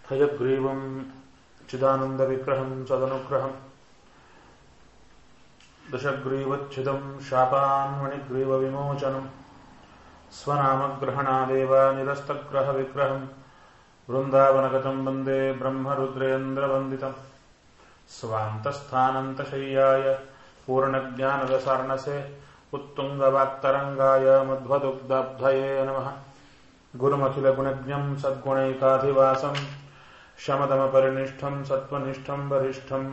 हयग्रीवम् चिदानन्दविग्रहम् सदनुग्रहम् दशग्रीवच्छिदम् शापान्मणिग्रीवविमोचनम् स्वनामग्रहणादेव निरस्तग्रहविग्रहम् वृन्दावनगतम् वन्दे ब्रह्मरुद्रेन्द्रवन्दितम् स्वान्तस्थानन्तशय्याय पूर्णज्ञानदसार्णसे उत्तुङ्गवाक्तरङ्गाय मध्वदुग्धब्धये नमः गुरुमखिलगुणज्ञम् सद्गुणैकाधिवासम् शमदमपरिनिष्ठम् सत्त्वनिष्ठम् वरिष्ठम्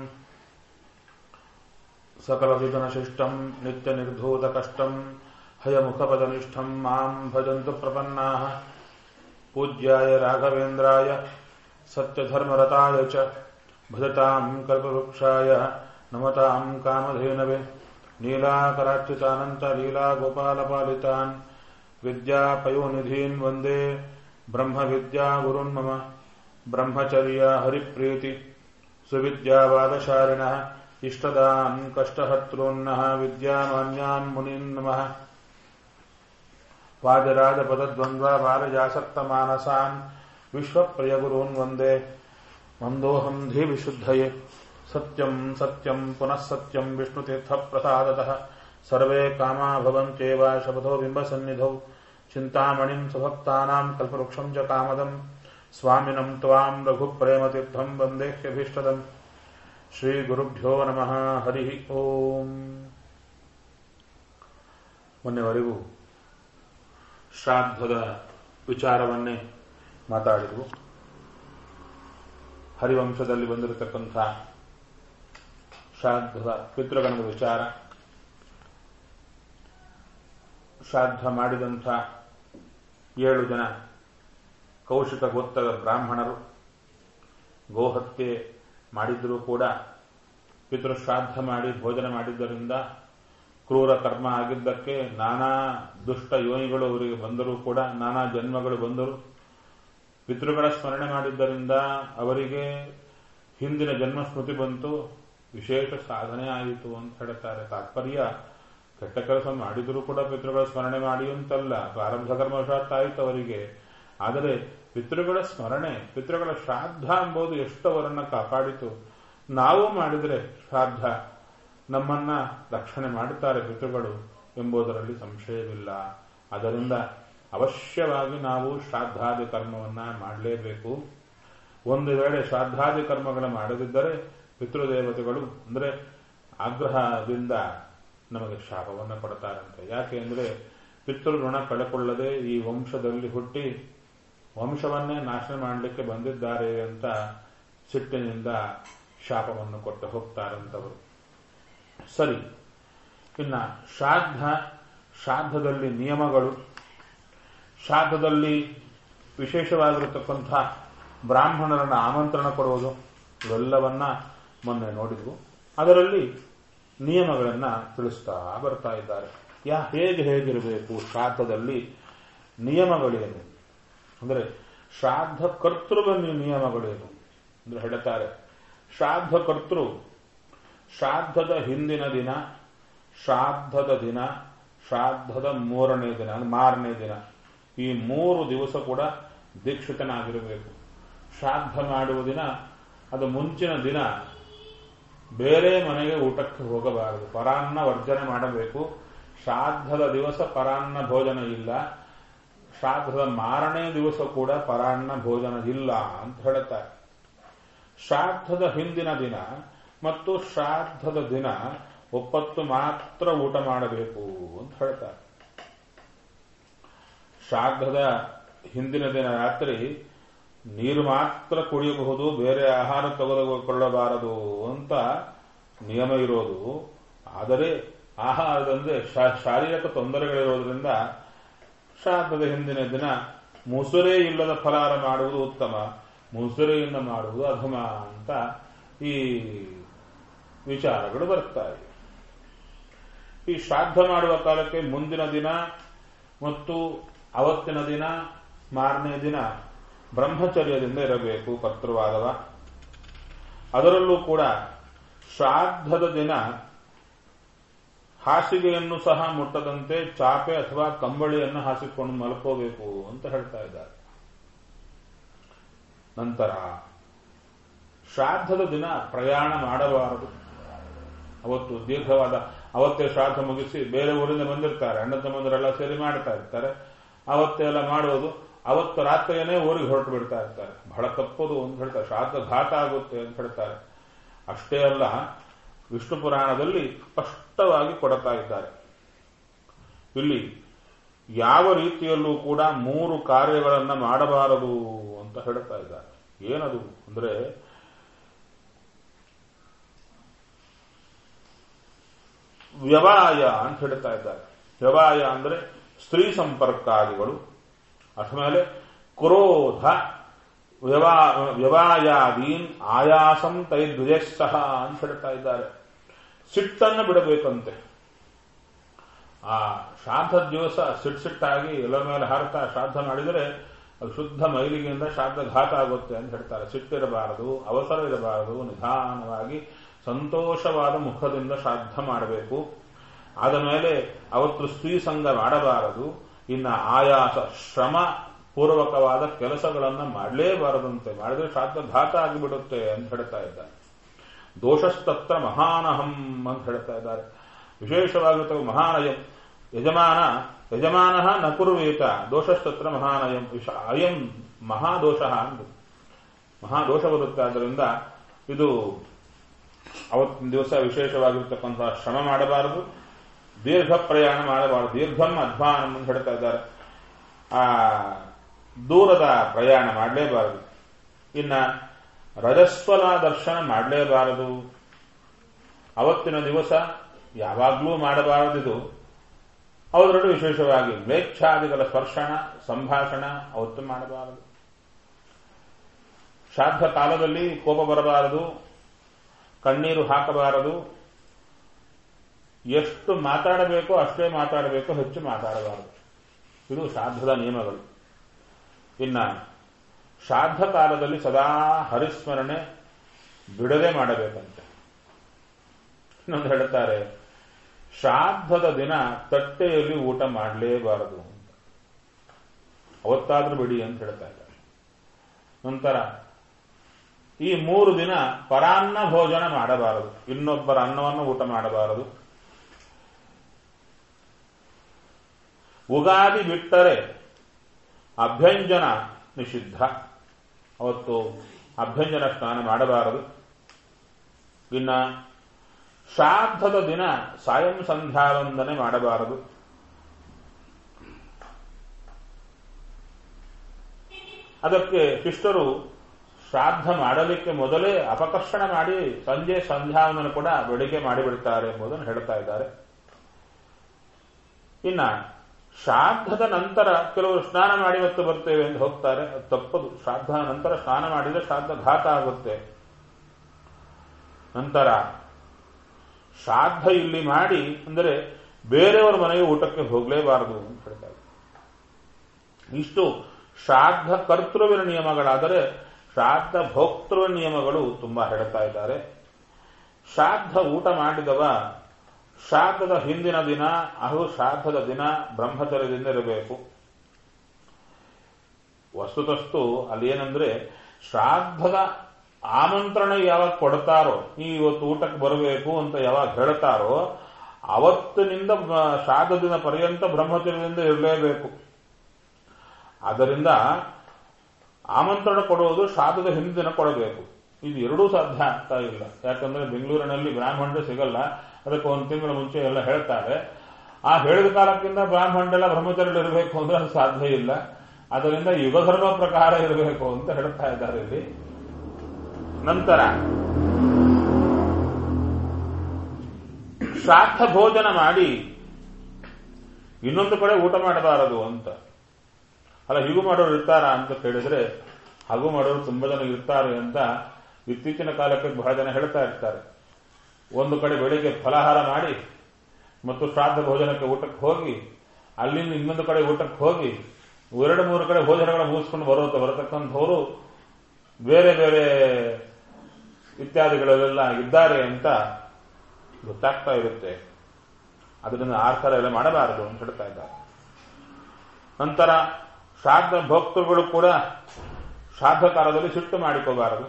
सकलविघ्नशिष्टम् नित्यनिर्धूतकष्टम् हयमुखपदनिष्ठम् माम् भजन्तु प्रपन्नाः पूज्याय राघवेन्द्राय सत्यधर्मरताय च भजताम् कल्पवृक्षाय नमताम् कामधेनवे नीलाकराच्युतानन्तलीलागोपालपालितान् विद्यापयोनिधीन् वन्दे ब्रह्मविद्यागुरुन् मम ब्रह्मचर्य हरिप्रीति सुविद्यावादशारिणः इष्टदान् कष्टहर्तॄन्नः विद्यामान्यान् मुनीन् नमः वाजराजपदद्वन्द्वबालजासक्तमानसान् विश्वप्रियगुरून् वन्दे मन्दोऽहम् धीविशुद्धये सत्यम् सत्यम् पुनः सत्यम् विष्णुतीर्थप्रसादतः सर्वे कामा भवन्त्येव शपथो बिम्बसन्निधौ चिन्तामणिम् सुभक्तानाम् कल्पवृक्षम् च कामदम् स्वामिनम् त्वाम् रघुप्रेमतीर्थम् वन्देह्यभीष्टदम् ಶ್ರೀಗುರುಭ್ಯೋ ನಮಃ ಹರಿ ಓಂ ಮೊನ್ನೆವರೆಗೂ ಶ್ರಾದ್ದದ ವಿಚಾರವನ್ನೇ ಮಾತಾಡಿದವು ಹರಿವಂಶದಲ್ಲಿ ಬಂದಿರತಕ್ಕಂಥ ಶ್ರಾದ್ದದ ಪಿತೃಗಣದ ವಿಚಾರ ಶ್ರಾದ್ದ ಮಾಡಿದಂಥ ಏಳು ಜನ ಕೌಶಿಕ ಗೋತ್ರದ ಬ್ರಾಹ್ಮಣರು ಗೋಹತ್ಯೆ ಮಾಡಿದ್ರೂ ಕೂಡ ಪಿತೃಶ್ರಾದ್ದ ಮಾಡಿ ಭೋಜನ ಮಾಡಿದ್ದರಿಂದ ಕ್ರೂರ ಕರ್ಮ ಆಗಿದ್ದಕ್ಕೆ ನಾನಾ ದುಷ್ಟ ಯೋನಿಗಳು ಅವರಿಗೆ ಬಂದರೂ ಕೂಡ ನಾನಾ ಜನ್ಮಗಳು ಬಂದರು ಪಿತೃಗಳ ಸ್ಮರಣೆ ಮಾಡಿದ್ದರಿಂದ ಅವರಿಗೆ ಹಿಂದಿನ ಜನ್ಮ ಸ್ಮೃತಿ ಬಂತು ವಿಶೇಷ ಸಾಧನೆ ಆಯಿತು ಅಂತ ಹೇಳ್ತಾರೆ ತಾತ್ಪರ್ಯ ಕೆಟ್ಟ ಕೆಲಸ ಮಾಡಿದರೂ ಕೂಡ ಪಿತೃಗಳ ಸ್ಮರಣೆ ಮಾಡಿ ಅಂತಲ್ಲ ಪ್ರಾರಬ್ಧ ಕರ್ಮವಶಾತ್ ಆಯಿತು ಅವರಿಗೆ ಆದರೆ ಪಿತೃಗಳ ಸ್ಮರಣೆ ಪಿತೃಗಳ ಶ್ರಾದ್ದ ಎಂಬುದು ಎಷ್ಟು ಅವರನ್ನ ಕಾಪಾಡಿತು ನಾವು ಮಾಡಿದರೆ ಶ್ರಾದ್ದ ನಮ್ಮನ್ನ ರಕ್ಷಣೆ ಮಾಡುತ್ತಾರೆ ಪಿತೃಗಳು ಎಂಬುದರಲ್ಲಿ ಸಂಶಯವಿಲ್ಲ ಅದರಿಂದ ಅವಶ್ಯವಾಗಿ ನಾವು ಶ್ರಾದ್ದಾದಿ ಕರ್ಮವನ್ನ ಮಾಡಲೇಬೇಕು ಒಂದು ವೇಳೆ ಶ್ರಾದ್ದಾದಿ ಕರ್ಮಗಳ ಮಾಡದಿದ್ದರೆ ಪಿತೃದೇವತೆಗಳು ಅಂದರೆ ಆಗ್ರಹದಿಂದ ನಮಗೆ ಶಾಪವನ್ನು ಕೊಡ್ತಾರಂತೆ ಯಾಕೆ ಅಂದರೆ ಪಿತೃ ಋಣ ಕಳೆಕೊಳ್ಳದೆ ಈ ವಂಶದಲ್ಲಿ ಹುಟ್ಟಿ ವಂಶವನ್ನೇ ನಾಶ ಮಾಡಲಿಕ್ಕೆ ಬಂದಿದ್ದಾರೆ ಅಂತ ಸಿಟ್ಟಿನಿಂದ ಶಾಪವನ್ನು ಕೊಟ್ಟು ಹೋಗ್ತಾರಂತವರು ಸರಿ ಇನ್ನ ಶ್ರಾದ್ದ ಶ್ರಾದ್ದದಲ್ಲಿ ನಿಯಮಗಳು ಶ್ರಾದ್ದದಲ್ಲಿ ವಿಶೇಷವಾಗಿರತಕ್ಕಂಥ ಬ್ರಾಹ್ಮಣರನ್ನ ಆಮಂತ್ರಣ ಕೊಡುವುದು ಇವೆಲ್ಲವನ್ನ ಮೊನ್ನೆ ನೋಡಿದ್ವು ಅದರಲ್ಲಿ ನಿಯಮಗಳನ್ನ ತಿಳಿಸ್ತಾ ಬರ್ತಾ ಇದ್ದಾರೆ ಯಾ ಹೇಗೆ ಹೇಗಿರಬೇಕು ಶ್ರಾದ್ದದಲ್ಲಿ ನಿಯಮಗಳೇನು ಅಂದರೆ ಶ್ರಾದ್ದ ಕರ್ತೃಗ ನಿಯಮಗಳೇನು ಅಂದ್ರೆ ಹೇಳ್ತಾರೆ ಶ್ರಾದ್ದ ಕರ್ತೃ ಶ್ರಾದ್ದದ ಹಿಂದಿನ ದಿನ ಶ್ರಾದ್ದದ ದಿನ ಶ್ರಾದ್ದದ ಮೂರನೇ ದಿನ ಮಾರನೇ ದಿನ ಈ ಮೂರು ದಿವಸ ಕೂಡ ದೀಕ್ಷಿತನಾಗಿರಬೇಕು ಶ್ರಾದ್ದ ಮಾಡುವ ದಿನ ಅದು ಮುಂಚಿನ ದಿನ ಬೇರೆ ಮನೆಗೆ ಊಟಕ್ಕೆ ಹೋಗಬಾರದು ಪರಾನ್ನ ವರ್ಜನೆ ಮಾಡಬೇಕು ಶ್ರಾದ್ದದ ದಿವಸ ಪರಾನ್ನ ಭೋಜನ ಇಲ್ಲ ಶ್ರಾದ್ದದ ಮಾರನೇ ದಿವಸ ಕೂಡ ಪರಾನ್ನ ಭೋಜನ ಇಲ್ಲ ಅಂತ ಹೇಳುತ್ತಾರೆ ಶ್ರಾದ್ದದ ಹಿಂದಿನ ದಿನ ಮತ್ತು ಶ್ರಾದ್ದದ ದಿನ ಒಪ್ಪತ್ತು ಮಾತ್ರ ಊಟ ಮಾಡಬೇಕು ಅಂತ ಹೇಳ್ತಾರೆ ಶ್ರಾದ್ದದ ಹಿಂದಿನ ದಿನ ರಾತ್ರಿ ನೀರು ಮಾತ್ರ ಕುಡಿಯಬಹುದು ಬೇರೆ ಆಹಾರ ತೆಗೆದುಕೊಳ್ಳಬಾರದು ಅಂತ ನಿಯಮ ಇರೋದು ಆದರೆ ಆಹಾರದಂದ್ರೆ ಶಾರೀರಿಕ ತೊಂದರೆಗಳಿರೋದ್ರಿಂದ ಶ್ರಾದ್ದದ ಹಿಂದಿನ ದಿನ ಮುಸುರೆ ಇಲ್ಲದ ಫಲಾರ ಮಾಡುವುದು ಉತ್ತಮ ಮುಸುರೆಯಿಂದ ಮಾಡುವುದು ಅಧಮ ಅಂತ ಈ ವಿಚಾರಗಳು ಬರ್ತಾ ಇವೆ ಈ ಶ್ರಾದ್ದ ಮಾಡುವ ಕಾಲಕ್ಕೆ ಮುಂದಿನ ದಿನ ಮತ್ತು ಅವತ್ತಿನ ದಿನ ಮಾರನೇ ದಿನ ಬ್ರಹ್ಮಚರ್ಯದಿಂದ ಇರಬೇಕು ಕರ್ತೃವಾದವ ಅದರಲ್ಲೂ ಕೂಡ ಶ್ರಾದ್ದದ ದಿನ ಹಾಸಿಗೆಯನ್ನು ಸಹ ಮುಟ್ಟದಂತೆ ಚಾಪೆ ಅಥವಾ ಕಂಬಳಿಯನ್ನು ಹಾಸಿಕೊಂಡು ಮಲ್ಕೋಬೇಕು ಅಂತ ಹೇಳ್ತಾ ಇದ್ದಾರೆ ನಂತರ ಶ್ರಾದ್ದದ ದಿನ ಪ್ರಯಾಣ ಮಾಡಬಾರದು ಅವತ್ತು ದೀರ್ಘವಾದ ಅವತ್ತೇ ಶ್ರಾದ್ದ ಮುಗಿಸಿ ಬೇರೆ ಊರಿಂದ ಬಂದಿರ್ತಾರೆ ಅಣ್ಣ ತಮ್ಮಂದರೆಲ್ಲ ಸೇರಿ ಮಾಡ್ತಾ ಇರ್ತಾರೆ ಅವತ್ತೆಲ್ಲ ಮಾಡೋದು ಅವತ್ತು ರಾತ್ರಿಯೇ ಊರಿಗೆ ಹೊರಟು ಬಿಡ್ತಾ ಇರ್ತಾರೆ ಬಹಳ ತಪ್ಪದು ಅಂತ ಹೇಳ್ತಾರೆ ಶ್ರಾದ್ದ ಘಾತ ಆಗುತ್ತೆ ಅಂತ ಹೇಳ್ತಾರೆ ಅಷ್ಟೇ ಅಲ್ಲ ವಿಷ್ಣು ಪುರಾಣದಲ್ಲಿ ಸ್ಪಷ್ಟವಾಗಿ ಕೊಡ್ತಾ ಇದ್ದಾರೆ ಇಲ್ಲಿ ಯಾವ ರೀತಿಯಲ್ಲೂ ಕೂಡ ಮೂರು ಕಾರ್ಯಗಳನ್ನ ಮಾಡಬಾರದು ಅಂತ ಹೇಳ್ತಾ ಇದ್ದಾರೆ ಏನದು ಅಂದ್ರೆ ವ್ಯವಾಯ ಅಂತ ಹೇಳ್ತಾ ಇದ್ದಾರೆ ವ್ಯವಾಯ ಅಂದ್ರೆ ಸ್ತ್ರೀ ಸಂಪರ್ಕಾದಿಗಳು ಅಷ್ಟಮೇಲೆ ಕ್ರೋಧ ವ್ಯವಾ ವ್ಯವಾಯಾದೀನ್ ಆಯಾಸಂ ತೈದ್ವಿಜಸ್ಸಹ ಅಂತ ಹೇಳ್ತಾ ಇದ್ದಾರೆ ಸಿಟ್ಟನ್ನು ಬಿಡಬೇಕಂತೆ ಆ ಶ್ರಾದ್ದ ದಿವಸ ಸಿಟ್ ಸಿಟ್ಟಾಗಿ ಎಲ್ಲರ ಮೇಲೆ ಹಾರುತ್ತಾ ಶ್ರಾದ್ದ ಮಾಡಿದರೆ ಅದು ಶುದ್ಧ ಮೈಲಿಗೆಯಿಂದ ಶ್ರಾದ್ದ ಘಾತ ಆಗುತ್ತೆ ಅಂತ ಹೇಳ್ತಾರೆ ಸಿಟ್ಟಿರಬಾರದು ಅವಸರ ಇರಬಾರದು ನಿಧಾನವಾಗಿ ಸಂತೋಷವಾದ ಮುಖದಿಂದ ಶ್ರಾದ್ದ ಮಾಡಬೇಕು ಆದ ಮೇಲೆ ಅವತ್ತು ಸ್ತ್ರೀ ಸಂಘ ಮಾಡಬಾರದು ಇನ್ನು ಆಯಾಸ ಶ್ರಮ ಪೂರ್ವಕವಾದ ಕೆಲಸಗಳನ್ನ ಮಾಡಲೇಬಾರದಂತೆ ಮಾಡಿದ್ರೆ ಶ್ರಾದ್ದ ಘಾತ ಆಗಿಬಿಡುತ್ತೆ ಅಂತ ಹೇಳ್ತಾ ಇದ್ದಾರೆ ದೋಷಸ್ತತ್ರ ಮಹಾನಹಂ ಅಂತ ಹೇಳ್ತಾ ಇದ್ದಾರೆ ವಿಶೇಷವಾಗಿರ್ತವೆ ಮಹಾನಯಂ ಯಜಮಾನ ಯಜಮಾನ ನ ಕುರುವೇತ ದೋಷಸ್ತತ್ರ ಮಹಾನಯಂ ವಿಷ ಅಯಂ ಮಹಾದೋಷ ಅಂತ ಮಹಾದೋಷ ಬರುತ್ತೆ ಆದ್ದರಿಂದ ಇದು ಅವತ್ತಿನ ದಿವಸ ವಿಶೇಷವಾಗಿರ್ತಕ್ಕಂತಹ ಶ್ರಮ ಮಾಡಬಾರದು ದೀರ್ಘ ಪ್ರಯಾಣ ಮಾಡಬಾರದು ದೀರ್ಘಂ ಅಧ್ವಾನಂ ಅಂತ ಹೇಳ್ತಾ ಇದ್ದಾರೆ ಆ ದೂರದ ಪ್ರಯಾಣ ಮಾಡಲೇಬಾರದು ಇನ್ನ ರಜಸ್ವಲ ದರ್ಶನ ಮಾಡಲೇಬಾರದು ಅವತ್ತಿನ ದಿವಸ ಯಾವಾಗಲೂ ಮಾಡಬಾರದಿದು ಅವರಲ್ಲೂ ವಿಶೇಷವಾಗಿ ಮ್ಲೇಚ್ಛಾದಿಗಳ ಸ್ಪರ್ಶನ ಸಂಭಾಷಣ ಅವತ್ತು ಮಾಡಬಾರದು ಶ್ರಾದ್ದ ಕಾಲದಲ್ಲಿ ಕೋಪ ಬರಬಾರದು ಕಣ್ಣೀರು ಹಾಕಬಾರದು ಎಷ್ಟು ಮಾತಾಡಬೇಕೋ ಅಷ್ಟೇ ಮಾತಾಡಬೇಕು ಹೆಚ್ಚು ಮಾತಾಡಬಾರದು ಇದು ಶ್ರಾದ್ದದ ನಿಯಮಗಳು ಇನ್ನ ಶ್ರಾದ್ದ ಕಾಲದಲ್ಲಿ ಸದಾ ಹರಿಸ್ಮರಣೆ ಬಿಡದೆ ಮಾಡಬೇಕಂತೆ ಇನ್ನೊಂದು ಹೇಳ್ತಾರೆ ಶ್ರಾದ್ದದ ದಿನ ತಟ್ಟೆಯಲ್ಲಿ ಊಟ ಮಾಡಲೇಬಾರದು ಅಂತ ಅವತ್ತಾದ್ರೂ ಬಿಡಿ ಅಂತ ಹೇಳ್ತಾ ಇದ್ದಾರೆ ನಂತರ ಈ ಮೂರು ದಿನ ಪರಾನ್ನ ಭೋಜನ ಮಾಡಬಾರದು ಇನ್ನೊಬ್ಬರ ಅನ್ನವನ್ನು ಊಟ ಮಾಡಬಾರದು ಉಗಾದಿ ಬಿಟ್ಟರೆ ಅಭ್ಯಂಜನ ನಿಷಿದ್ಧ ಅವತ್ತು ಅಭ್ಯಂಜನ ಸ್ನಾನ ಮಾಡಬಾರದು ಇನ್ನ ಶ್ರಾದ್ದದ ದಿನ ಸಾಯಂ ಸಂಧ್ಯಾವಂದನೆ ಮಾಡಬಾರದು ಅದಕ್ಕೆ ಶಿಷ್ಟರು ಶ್ರಾದ್ದ ಮಾಡಲಿಕ್ಕೆ ಮೊದಲೇ ಅಪಕರ್ಷಣ ಮಾಡಿ ಸಂಜೆ ಸಂಧ್ಯಾವಂದನೆ ಕೂಡ ಬೆಳಿಗ್ಗೆ ಮಾಡಿಬಿಡ್ತಾರೆ ಎಂಬುದನ್ನು ಹೇಳ್ತಾ ಇದ್ದಾರೆ ಇನ್ನ ಶ್ರಾದ್ದದ ನಂತರ ಕೆಲವರು ಸ್ನಾನ ಮಾಡಿ ಮತ್ತೆ ಬರ್ತೇವೆ ಎಂದು ಹೋಗ್ತಾರೆ ಅದು ತಪ್ಪದು ಶ್ರಾದ್ದ ನಂತರ ಸ್ನಾನ ಮಾಡಿದರೆ ಶ್ರಾದ್ದ ಘಾತ ಆಗುತ್ತೆ ನಂತರ ಶ್ರಾದ್ದ ಇಲ್ಲಿ ಮಾಡಿ ಅಂದರೆ ಬೇರೆಯವರ ಮನೆಗೆ ಊಟಕ್ಕೆ ಹೋಗಲೇಬಾರದು ಅಂತ ಹೇಳ್ತಾರೆ ಇಷ್ಟು ಶ್ರಾದ್ದ ಕರ್ತೃವಿನ ನಿಯಮಗಳಾದರೆ ಶ್ರಾದ್ದ ಭೋಕ್ತೃ ನಿಯಮಗಳು ತುಂಬಾ ಹೇಳ್ತಾ ಇದ್ದಾರೆ ಶ್ರಾದ್ದ ಊಟ ಮಾಡಿದವ ಶ್ರಾದ್ದದ ಹಿಂದಿನ ದಿನ ಹಾಗೂ ಶ್ರಾದ್ದದ ದಿನ ಬ್ರಹ್ಮಚರ್ಯದಿಂದ ಇರಬೇಕು ವಸ್ತುತಸ್ತು ಅಲ್ಲಿ ಏನಂದ್ರೆ ಶ್ರಾದ್ದದ ಆಮಂತ್ರಣ ಯಾವಾಗ ಕೊಡ್ತಾರೋ ಈ ಇವತ್ತು ಊಟಕ್ಕೆ ಬರಬೇಕು ಅಂತ ಯಾವಾಗ ಹೇಳ್ತಾರೋ ಅವತ್ತಿನಿಂದ ಶ್ರಾದ್ದ ದಿನ ಪರ್ಯಂತ ಬ್ರಹ್ಮಚರ್ಯದಿಂದ ಇರಲೇಬೇಕು ಆದ್ದರಿಂದ ಆಮಂತ್ರಣ ಕೊಡುವುದು ಶ್ರಾದ್ದದ ಹಿಂದಿನ ಕೊಡಬೇಕು ಇದು ಎರಡೂ ಸಾಧ್ಯ ಆಗ್ತಾ ಇಲ್ಲ ಯಾಕಂದ್ರೆ ಬೆಂಗಳೂರಿನಲ್ಲಿ ಬ್ರಾಹ್ಮಣರು ಸಿಗಲ್ಲ ಅದಕ್ಕೆ ಒಂದು ತಿಂಗಳ ಮುಂಚೆ ಎಲ್ಲ ಹೇಳ್ತಾರೆ ಆ ಹೇಳಿದ ಕಾಲಕ್ಕಿಂತ ಬ್ರಾಹ್ಮಣರೆಲ್ಲ ಬ್ರಹ್ಮಚರ್ಯ ಇರಬೇಕು ಅಂದ್ರೆ ಅದು ಸಾಧ್ಯ ಇಲ್ಲ ಅದರಿಂದ ಯುಗಧರ್ಮ ಪ್ರಕಾರ ಇರಬೇಕು ಅಂತ ಹೇಳ್ತಾ ಇದ್ದಾರೆ ಇಲ್ಲಿ ನಂತರ ಶ್ರಾದ್ದ ಭೋಜನ ಮಾಡಿ ಇನ್ನೊಂದು ಕಡೆ ಊಟ ಮಾಡಬಾರದು ಅಂತ ಅಲ್ಲ ಹೀಗೂ ಮಾಡೋರು ಇರ್ತಾರಾ ಅಂತ ಕೇಳಿದ್ರೆ ಹಾಗೂ ಮಾಡೋರು ತುಂಬಾ ಜನ ಇರ್ತಾರೆ ಅಂತ ಇತ್ತೀಚಿನ ಕಾಲಕ್ಕೆ ಬಹಳ ಜನ ಹೇಳ್ತಾ ಇರ್ತಾರೆ ಒಂದು ಕಡೆ ಬೆಳಿಗ್ಗೆ ಫಲಹಾರ ಮಾಡಿ ಮತ್ತು ಶ್ರಾದ್ದ ಭೋಜನಕ್ಕೆ ಊಟಕ್ಕೆ ಹೋಗಿ ಅಲ್ಲಿಂದ ಇನ್ನೊಂದು ಕಡೆ ಊಟಕ್ಕೆ ಹೋಗಿ ಎರಡು ಮೂರು ಕಡೆ ಭೋಜನಗಳ ಮುಗಿಸ್ಕೊಂಡು ಬರೋ ಬರತಕ್ಕಂಥವರು ಬೇರೆ ಬೇರೆ ಇತ್ಯಾದಿಗಳಲ್ಲೆಲ್ಲ ಇದ್ದಾರೆ ಅಂತ ಗೊತ್ತಾಗ್ತಾ ಇರುತ್ತೆ ಅದರಿಂದ ಆ ಥರ ಎಲ್ಲ ಮಾಡಬಾರದು ಅಂತ ಹೇಳ್ತಾ ಇದ್ದಾರೆ ನಂತರ ಶ್ರಾದ್ದ ಭಕ್ತರುಗಳು ಕೂಡ ಶ್ರಾದ್ದ ಕಾಲದಲ್ಲಿ ಸಿಟ್ಟು ಮಾಡಿಕೋಬಾರದು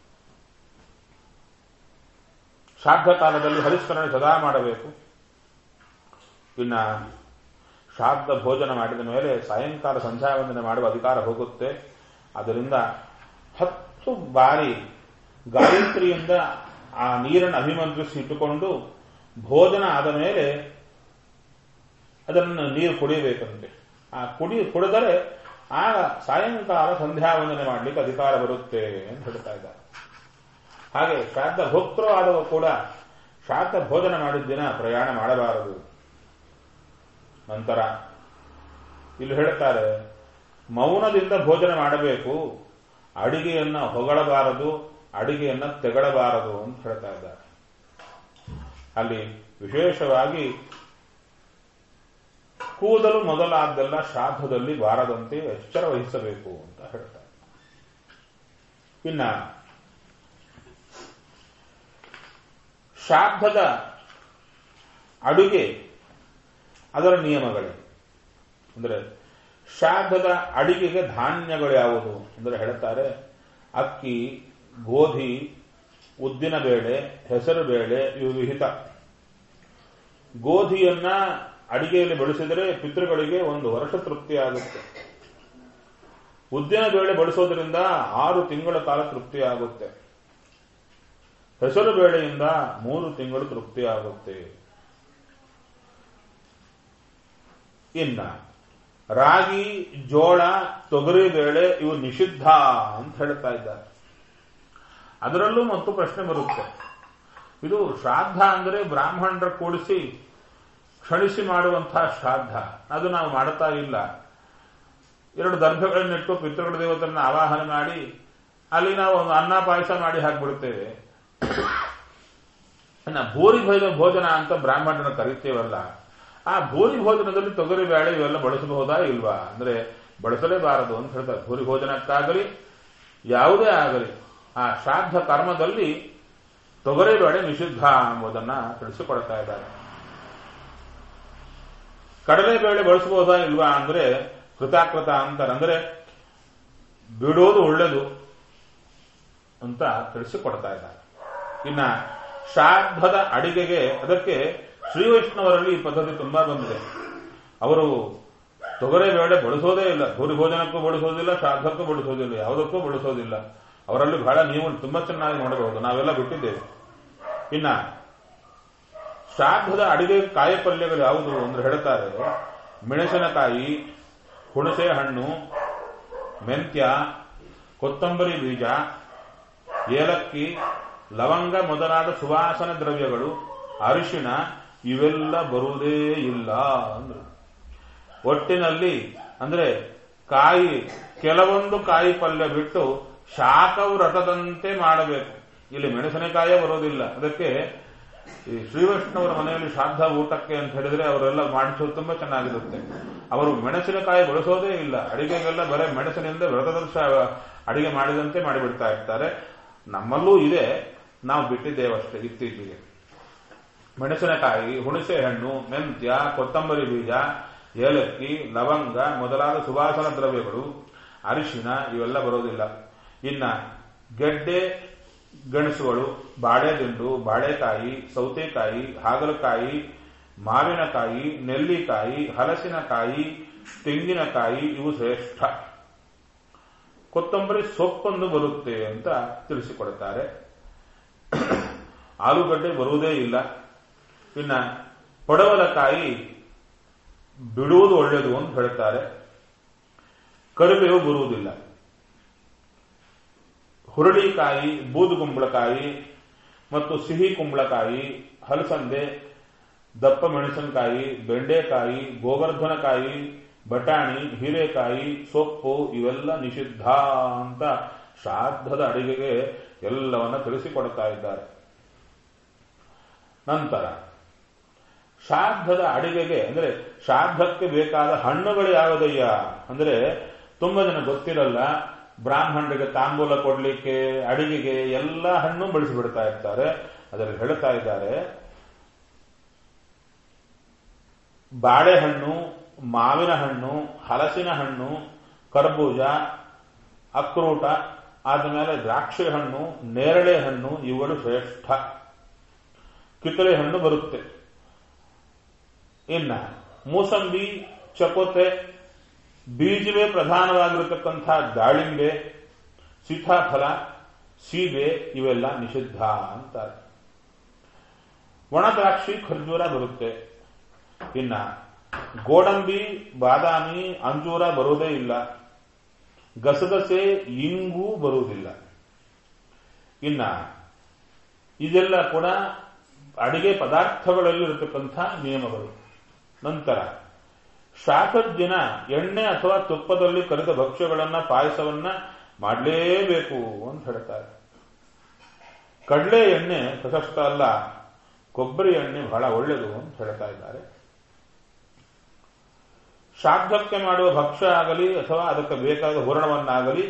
ಶ್ರಾದ್ದ ಕಾಲದಲ್ಲಿ ಹರಿಸ್ಮರಣೆ ಸದಾ ಮಾಡಬೇಕು ಇನ್ನ ಶ್ರಾದ್ದ ಭೋಜನ ಮಾಡಿದ ಮೇಲೆ ಸಾಯಂಕಾಲ ಸಂಧ್ಯಾವಂದನೆ ಮಾಡುವ ಅಧಿಕಾರ ಹೋಗುತ್ತೆ ಅದರಿಂದ ಹತ್ತು ಬಾರಿ ಗಾಯತ್ರಿಯಿಂದ ಆ ನೀರನ್ನು ಅಭಿಮಂತ್ರಿಸಿ ಇಟ್ಟುಕೊಂಡು ಭೋಜನ ಆದ ಮೇಲೆ ಅದನ್ನು ನೀರು ಕುಡಿಯಬೇಕಂತೆ ಆ ಕುಡಿ ಕುಡಿದರೆ ಆಗ ಸಾಯಂಕಾಲ ಸಂಧ್ಯಾವಂದನೆ ಮಾಡಲಿಕ್ಕೆ ಅಧಿಕಾರ ಬರುತ್ತೆ ಅಂತ ಹೇಳ್ತಾ ಇದ್ದಾರೆ ಹಾಗೆ ಶ್ರಾದ್ದ ಭೋಕ್ತರು ಆದವ ಕೂಡ ಶ್ರಾದ್ದ ಭೋಜನ ಮಾಡಿದ ದಿನ ಪ್ರಯಾಣ ಮಾಡಬಾರದು ನಂತರ ಇಲ್ಲಿ ಹೇಳ್ತಾರೆ ಮೌನದಿಂದ ಭೋಜನ ಮಾಡಬೇಕು ಅಡಿಗೆಯನ್ನ ಹೊಗಳಬಾರದು ಅಡಿಗೆಯನ್ನ ತೆಗಳಬಾರದು ಅಂತ ಹೇಳ್ತಾ ಇದ್ದಾರೆ ಅಲ್ಲಿ ವಿಶೇಷವಾಗಿ ಕೂದಲು ಮೊದಲಾದ್ದೆಲ್ಲ ಶ್ರಾದ್ದದಲ್ಲಿ ಬಾರದಂತೆ ಎಚ್ಚರ ವಹಿಸಬೇಕು ಅಂತ ಹೇಳ್ತಾರೆ ಇನ್ನ ಶ್ರಾದ್ದದ ಅಡುಗೆ ಅದರ ನಿಯಮಗಳೇ ಅಂದ್ರೆ ಶ್ರಾದ್ದದ ಅಡಿಗೆಗೆ ಧಾನ್ಯಗಳು ಯಾವುದು ಅಂದ್ರೆ ಹೇಳ್ತಾರೆ ಅಕ್ಕಿ ಗೋಧಿ ಉದ್ದಿನ ಬೇಳೆ ಹೆಸರು ಬೇಳೆ ಇವು ವಿಹಿತ ಗೋಧಿಯನ್ನ ಅಡಿಗೆಯಲ್ಲಿ ಬಳಸಿದರೆ ಪಿತೃಗಳಿಗೆ ಒಂದು ವರ್ಷ ತೃಪ್ತಿಯಾಗುತ್ತೆ ಉದ್ದಿನ ಬೇಳೆ ಬಳಸೋದ್ರಿಂದ ಆರು ತಿಂಗಳ ಕಾಲ ತೃಪ್ತಿಯಾಗುತ್ತೆ ಹೆಸರು ಬೇಳೆಯಿಂದ ಮೂರು ತಿಂಗಳು ತೃಪ್ತಿಯಾಗುತ್ತೆ ಇನ್ನ ರಾಗಿ ಜೋಳ ತೊಗರಿ ಬೇಳೆ ಇವು ನಿಷಿದ್ಧ ಅಂತ ಹೇಳ್ತಾ ಇದ್ದಾರೆ ಅದರಲ್ಲೂ ಮತ್ತು ಪ್ರಶ್ನೆ ಬರುತ್ತೆ ಇದು ಶ್ರಾದ್ದ ಅಂದರೆ ಬ್ರಾಹ್ಮಣರ ಕೂಡಿಸಿ ಕ್ಷಣಿಸಿ ಮಾಡುವಂತಹ ಶ್ರಾದ್ದ ಅದು ನಾವು ಮಾಡ್ತಾ ಇಲ್ಲ ಎರಡು ದರ್ಭಗಳನ್ನಿಟ್ಟು ಪಿತೃಗಳ ದೇವತರನ್ನ ಆವಾಹನ ಮಾಡಿ ಅಲ್ಲಿ ನಾವು ಒಂದು ಅನ್ನ ಪಾಯಸ ಮಾಡಿ ಹಾಕ್ಬಿಡುತ್ತೇವೆ ಇನ್ನ ಭೂರಿ ಭೋಜನ ಭೋಜನ ಅಂತ ಬ್ರಾಹ್ಮಣರನ್ನ ಕರಿತೇವಲ್ಲ ಆ ಭೂರಿ ಭೋಜನದಲ್ಲಿ ತೊಗರಿ ಬೇಳೆ ಇವೆಲ್ಲ ಬಳಸಬಹುದಾ ಇಲ್ವಾ ಅಂದ್ರೆ ಬಳಸಲೇಬಾರದು ಅಂತ ಹೇಳ್ತಾರೆ ಭೂರಿ ಭೋಜನಕ್ಕಾಗಲಿ ಯಾವುದೇ ಆಗಲಿ ಆ ಶ್ರಾದ್ದ ಕರ್ಮದಲ್ಲಿ ತೊಗರಿ ಬೇಳೆ ನಿಷಿದ್ಧ ಎಂಬುದನ್ನ ತಿಳಿಸಿಕೊಡ್ತಾ ಇದ್ದಾರೆ ಕಡಲೆಬೇಳೆ ಬಳಸಬಹುದಾ ಇಲ್ವಾ ಅಂದ್ರೆ ಕೃತಾಕೃತ ಅಂತಾರೆ ಅಂದ್ರೆ ಬಿಡೋದು ಒಳ್ಳೆದು ಅಂತ ತಿಳಿಸಿಕೊಡ್ತಾ ಇದ್ದಾರೆ ಇನ್ನ ಶ್ರಾದ್ದದ ಅಡಿಗೆಗೆ ಅದಕ್ಕೆ ಶ್ರೀ ವೈಷ್ಣವರಲ್ಲಿ ಈ ಪದ್ಧತಿ ತುಂಬಾ ಬಂದಿದೆ ಅವರು ತೊಗರೆ ಬೇಳೆ ಬಳಸೋದೇ ಇಲ್ಲ ಭೂರಿ ಭೋಜನಕ್ಕೂ ಬಳಸೋದಿಲ್ಲ ಶ್ರಾದ್ದಕ್ಕೂ ಬಳಸೋದಿಲ್ಲ ಯಾವುದಕ್ಕೂ ಬಳಸೋದಿಲ್ಲ ಅವರಲ್ಲಿ ಬಹಳ ನೀವು ತುಂಬಾ ಚೆನ್ನಾಗಿ ನೋಡಬಹುದು ನಾವೆಲ್ಲ ಬಿಟ್ಟಿದ್ದೇವೆ ಇನ್ನ ಶ್ರಾದ್ದದ ಅಡಿಗೆ ಕಾಯಿ ಪಲ್ಯಗಳು ಯಾವುದು ಅಂದ್ರೆ ಹೇಳ್ತಾರೆ ಮೆಣಸಿನಕಾಯಿ ಹುಣಸೆ ಹಣ್ಣು ಮೆಂತ್ಯ ಕೊತ್ತಂಬರಿ ಬೀಜ ಏಲಕ್ಕಿ ಲವಂಗ ಮೊದಲಾದ ಸುವಾಸನ ದ್ರವ್ಯಗಳು ಅರಿಶಿಣ ಇವೆಲ್ಲ ಬರುವುದೇ ಇಲ್ಲ ಅಂದ್ರು ಒಟ್ಟಿನಲ್ಲಿ ಅಂದ್ರೆ ಕಾಯಿ ಕೆಲವೊಂದು ಕಾಯಿ ಪಲ್ಯ ಬಿಟ್ಟು ಶಾಖವ್ರತದಂತೆ ಮಾಡಬೇಕು ಇಲ್ಲಿ ಮೆಣಸಿನಕಾಯೇ ಬರೋದಿಲ್ಲ ಅದಕ್ಕೆ ಈ ಶ್ರೀವೈಷ್ಣವರ ಮನೆಯಲ್ಲಿ ಶ್ರಾದ್ದ ಊಟಕ್ಕೆ ಅಂತ ಹೇಳಿದ್ರೆ ಅವರೆಲ್ಲ ಮಾಡಿಸೋದು ತುಂಬಾ ಚೆನ್ನಾಗಿರುತ್ತೆ ಅವರು ಮೆಣಸಿನಕಾಯಿ ಬಳಸೋದೇ ಇಲ್ಲ ಅಡಿಗೆಗೆಲ್ಲ ಬರೀ ಮೆಣಸಿನಿಂದ ವ್ರತದ ಅಡಿಗೆ ಮಾಡಿದಂತೆ ಮಾಡಿಬಿಡ್ತಾ ಇರ್ತಾರೆ ನಮ್ಮಲ್ಲೂ ಇದೆ ನಾವು ಬಿಟ್ಟಿದ್ದೇವಷ್ಟೇ ಇತ್ತೀಚೆಗೆ ಮೆಣಸಿನಕಾಯಿ ಹುಣಸೆ ಹಣ್ಣು ಮೆಂತ್ಯ ಕೊತ್ತಂಬರಿ ಬೀಜ ಏಲಕ್ಕಿ ಲವಂಗ ಮೊದಲಾದ ಸುವಾಸನ ದ್ರವ್ಯಗಳು ಅರಿಶಿನ ಇವೆಲ್ಲ ಬರೋದಿಲ್ಲ ಇನ್ನ ಗೆಡ್ಡೆ ಗೆಣಸುಗಳು ಬಾಳೆದಿಂಡು ಬಾಳೆಕಾಯಿ ಸೌತೆಕಾಯಿ ಹಾಗಲಕಾಯಿ ಮಾವಿನಕಾಯಿ ನೆಲ್ಲಿಕಾಯಿ ಹಲಸಿನಕಾಯಿ ತೆಂಗಿನಕಾಯಿ ಇವು ಶ್ರೇಷ್ಠ ಕೊತ್ತಂಬರಿ ಸೊಪ್ಪೊಂದು ಬರುತ್ತೆ ಅಂತ ತಿಳಿಸಿಕೊಡುತ್ತಾರೆ ಆಲೂಗಡ್ಡೆ ಬರುವುದೇ ಇಲ್ಲ ಇನ್ನ ಪಡವಲಕಾಯಿ ಬಿಡುವುದು ಒಳ್ಳೆಯದು ಅಂತ ಹೇಳ್ತಾರೆ ಕರಿಬೇವು ಬರುವುದಿಲ್ಲ ಹುರುಳಿಕಾಯಿ ಬೂದು ಕುಂಬಳಕಾಯಿ ಮತ್ತು ಸಿಹಿ ಕುಂಬಳಕಾಯಿ ಹಲಸಂದೆ ದಪ್ಪ ಮೆಣಸಿನಕಾಯಿ ಬೆಂಡೆಕಾಯಿ ಗೋವರ್ಧನಕಾಯಿ ಬಟಾಣಿ ಹೀರೆಕಾಯಿ ಸೊಪ್ಪು ಇವೆಲ್ಲ ನಿಷಿದ್ಧ ಅಂತ ಶ್ರಾದ್ದದ ಅಡಿಗೆಗೆ ಎಲ್ಲವನ್ನ ತಿಳಿಸಿಕೊಡ್ತಾ ಇದ್ದಾರೆ ನಂತರ ಶ್ರಾದ್ದದ ಅಡಿಗೆಗೆ ಅಂದ್ರೆ ಶ್ರಾದ್ದಕ್ಕೆ ಬೇಕಾದ ಹಣ್ಣುಗಳು ಯಾವುದಯ್ಯ ಅಂದ್ರೆ ತುಂಬಾ ಜನ ಗೊತ್ತಿರಲ್ಲ ಬ್ರಾಹ್ಮಣರಿಗೆ ತಾಂಬೂಲ ಕೊಡ್ಲಿಕ್ಕೆ ಅಡಿಗೆಗೆ ಎಲ್ಲ ಹಣ್ಣು ಬಳಸಿಬಿಡ್ತಾ ಇರ್ತಾರೆ ಅದರಲ್ಲಿ ಹೇಳ್ತಾ ಇದ್ದಾರೆ ಬಾಳೆಹಣ್ಣು ಮಾವಿನ ಹಣ್ಣು ಹಲಸಿನ ಹಣ್ಣು ಕರ್ಬೂಜ ಅಕ್ರೂಟ ಆದಮೇಲೆ ದ್ರಾಕ್ಷಿ ಹಣ್ಣು ನೇರಳೆ ಹಣ್ಣು ಇವುಗಳು ಶ್ರೇಷ್ಠ ಕಿತ್ತಳೆ ಹಣ್ಣು ಬರುತ್ತೆ ಇನ್ನ ಮೂಸಂಬಿ ಚಕೋತೆ ಬೀಜವೇ ಪ್ರಧಾನವಾಗಿರತಕ್ಕಂಥ ದಾಳಿಂಬೆ ಸೀತಾಫಲ ಸೀಬೆ ಇವೆಲ್ಲ ನಿಷಿದ್ಧ ಅಂತಾರೆ ಒಣ ದ್ರಾಕ್ಷಿ ಖರ್ಜೂರ ಬರುತ್ತೆ ಇನ್ನ ಗೋಡಂಬಿ ಬಾದಾಮಿ ಅಂಜೂರ ಬರುವುದೇ ಇಲ್ಲ ಗಸಗಸೆ ಇಂಗು ಬರುವುದಿಲ್ಲ ಇನ್ನ ಇದೆಲ್ಲ ಕೂಡ ಅಡಿಗೆ ಪದಾರ್ಥಗಳಲ್ಲಿ ಇರತಕ್ಕಂಥ ನಿಯಮಗಳು ನಂತರ ಶಾಖದ ದಿನ ಎಣ್ಣೆ ಅಥವಾ ತುಪ್ಪದಲ್ಲಿ ಕರೆದ ಭಕ್ಷ್ಯಗಳನ್ನ ಪಾಯಸವನ್ನ ಮಾಡಲೇಬೇಕು ಅಂತ ಹೇಳ್ತಾರೆ ಕಡಲೆ ಎಣ್ಣೆ ಪ್ರಶಸ್ತ ಅಲ್ಲ ಕೊಬ್ಬರಿ ಎಣ್ಣೆ ಬಹಳ ಒಳ್ಳೆಯದು ಅಂತ ಹೇಳ್ತಾ ಇದ್ದಾರೆ ಶ್ರಾದ್ದಕ್ಕೆ ಮಾಡುವ ಭಕ್ಷ್ಯ ಆಗಲಿ ಅಥವಾ ಅದಕ್ಕೆ ಬೇಕಾದ ಹೂರಣವನ್ನಾಗಲಿ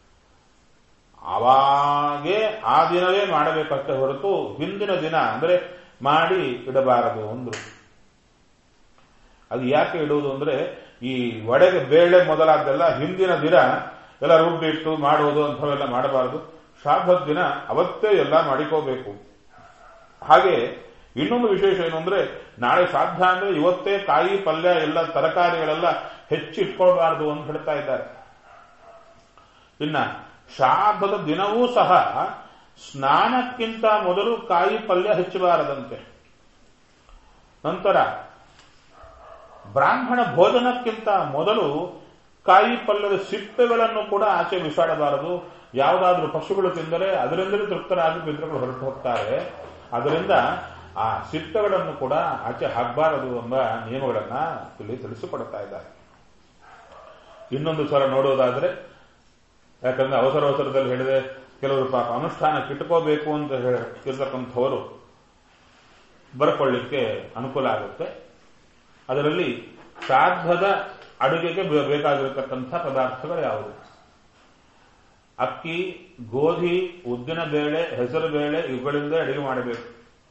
ಅವಾಗೇ ಆ ದಿನವೇ ಮಾಡಬೇಕಷ್ಟೇ ಹೊರತು ಹಿಂದಿನ ದಿನ ಅಂದ್ರೆ ಮಾಡಿ ಇಡಬಾರದು ಅಂದ್ರು ಅದು ಯಾಕೆ ಇಡುವುದು ಅಂದ್ರೆ ಈ ಒಡೆಗೆ ಬೇಳೆ ಮೊದಲಾದ್ದೆಲ್ಲ ಹಿಂದಿನ ದಿನ ಎಲ್ಲ ರುಬ್ಬಿಟ್ಟು ಮಾಡುವುದು ಅಂಥವೆಲ್ಲ ಮಾಡಬಾರದು ಶ್ರಾದ್ದದ ದಿನ ಅವತ್ತೇ ಎಲ್ಲ ಮಾಡಿಕೋಬೇಕು ಹಾಗೆ ಇನ್ನೊಂದು ವಿಶೇಷ ಏನು ಅಂದ್ರೆ ನಾಳೆ ಶ್ರಾದ್ದ ಅಂದ್ರೆ ಇವತ್ತೇ ಕಾಯಿ ಪಲ್ಯ ಎಲ್ಲ ತರಕಾರಿಗಳೆಲ್ಲ ಹೆಚ್ಚಿಟ್ಕೊಳ್ಬಾರದು ಅಂತ ಹೇಳ್ತಾ ಇದ್ದಾರೆ ಇನ್ನ ಶ್ರಾದ್ದದ ದಿನವೂ ಸಹ ಸ್ನಾನಕ್ಕಿಂತ ಮೊದಲು ಕಾಯಿ ಪಲ್ಯ ಹೆಚ್ಚಬಾರದಂತೆ ನಂತರ ಬ್ರಾಹ್ಮಣ ಭೋಜನಕ್ಕಿಂತ ಮೊದಲು ಕಾಯಿ ಪಲ್ಯದ ಸಿಪ್ಪೆಗಳನ್ನು ಕೂಡ ಆಚೆ ಬಿಸಾಡಬಾರದು ಯಾವುದಾದ್ರೂ ಪಶುಗಳು ತಿಂದರೆ ಅದರಿಂದಲೇ ತೃಪ್ತರಾಗಿ ಪಿತೃಗಳು ಹೊರಟು ಹೋಗ್ತಾರೆ ಅದರಿಂದ ಆ ಸಿಪ್ಪೆಗಳನ್ನು ಕೂಡ ಆಚೆ ಹಾಕಬಾರದು ಎಂಬ ನಿಯಮಗಳನ್ನ ಇಲ್ಲಿ ತಿಳಿಸಿಕೊಡ್ತಾ ಇದ್ದಾರೆ ಇನ್ನೊಂದು ಸಲ ನೋಡೋದಾದ್ರೆ ಯಾಕಂದ್ರೆ ಅವಸರ ಅವಸರದಲ್ಲಿ ಹೇಳಿದೆ ಕೆಲವರು ಪಾಪ ಅನುಷ್ಠಾನಕ್ಕೆ ಇಟ್ಕೋಬೇಕು ಅಂತ ಇರ್ತಕ್ಕಂಥವರು ಬರ್ಕೊಳ್ಳಿಕ್ಕೆ ಅನುಕೂಲ ಆಗುತ್ತೆ ಅದರಲ್ಲಿ ಶ್ರಾದ್ದದ ಅಡುಗೆಗೆ ಬೇಕಾಗಿರತಕ್ಕಂಥ ಪದಾರ್ಥಗಳು ಯಾವುದು ಅಕ್ಕಿ ಗೋಧಿ ಉದ್ದಿನ ಬೇಳೆ ಹೆಸರು ಬೇಳೆ ಇವುಗಳಿಂದ ಅಡುಗೆ ಮಾಡಬೇಕು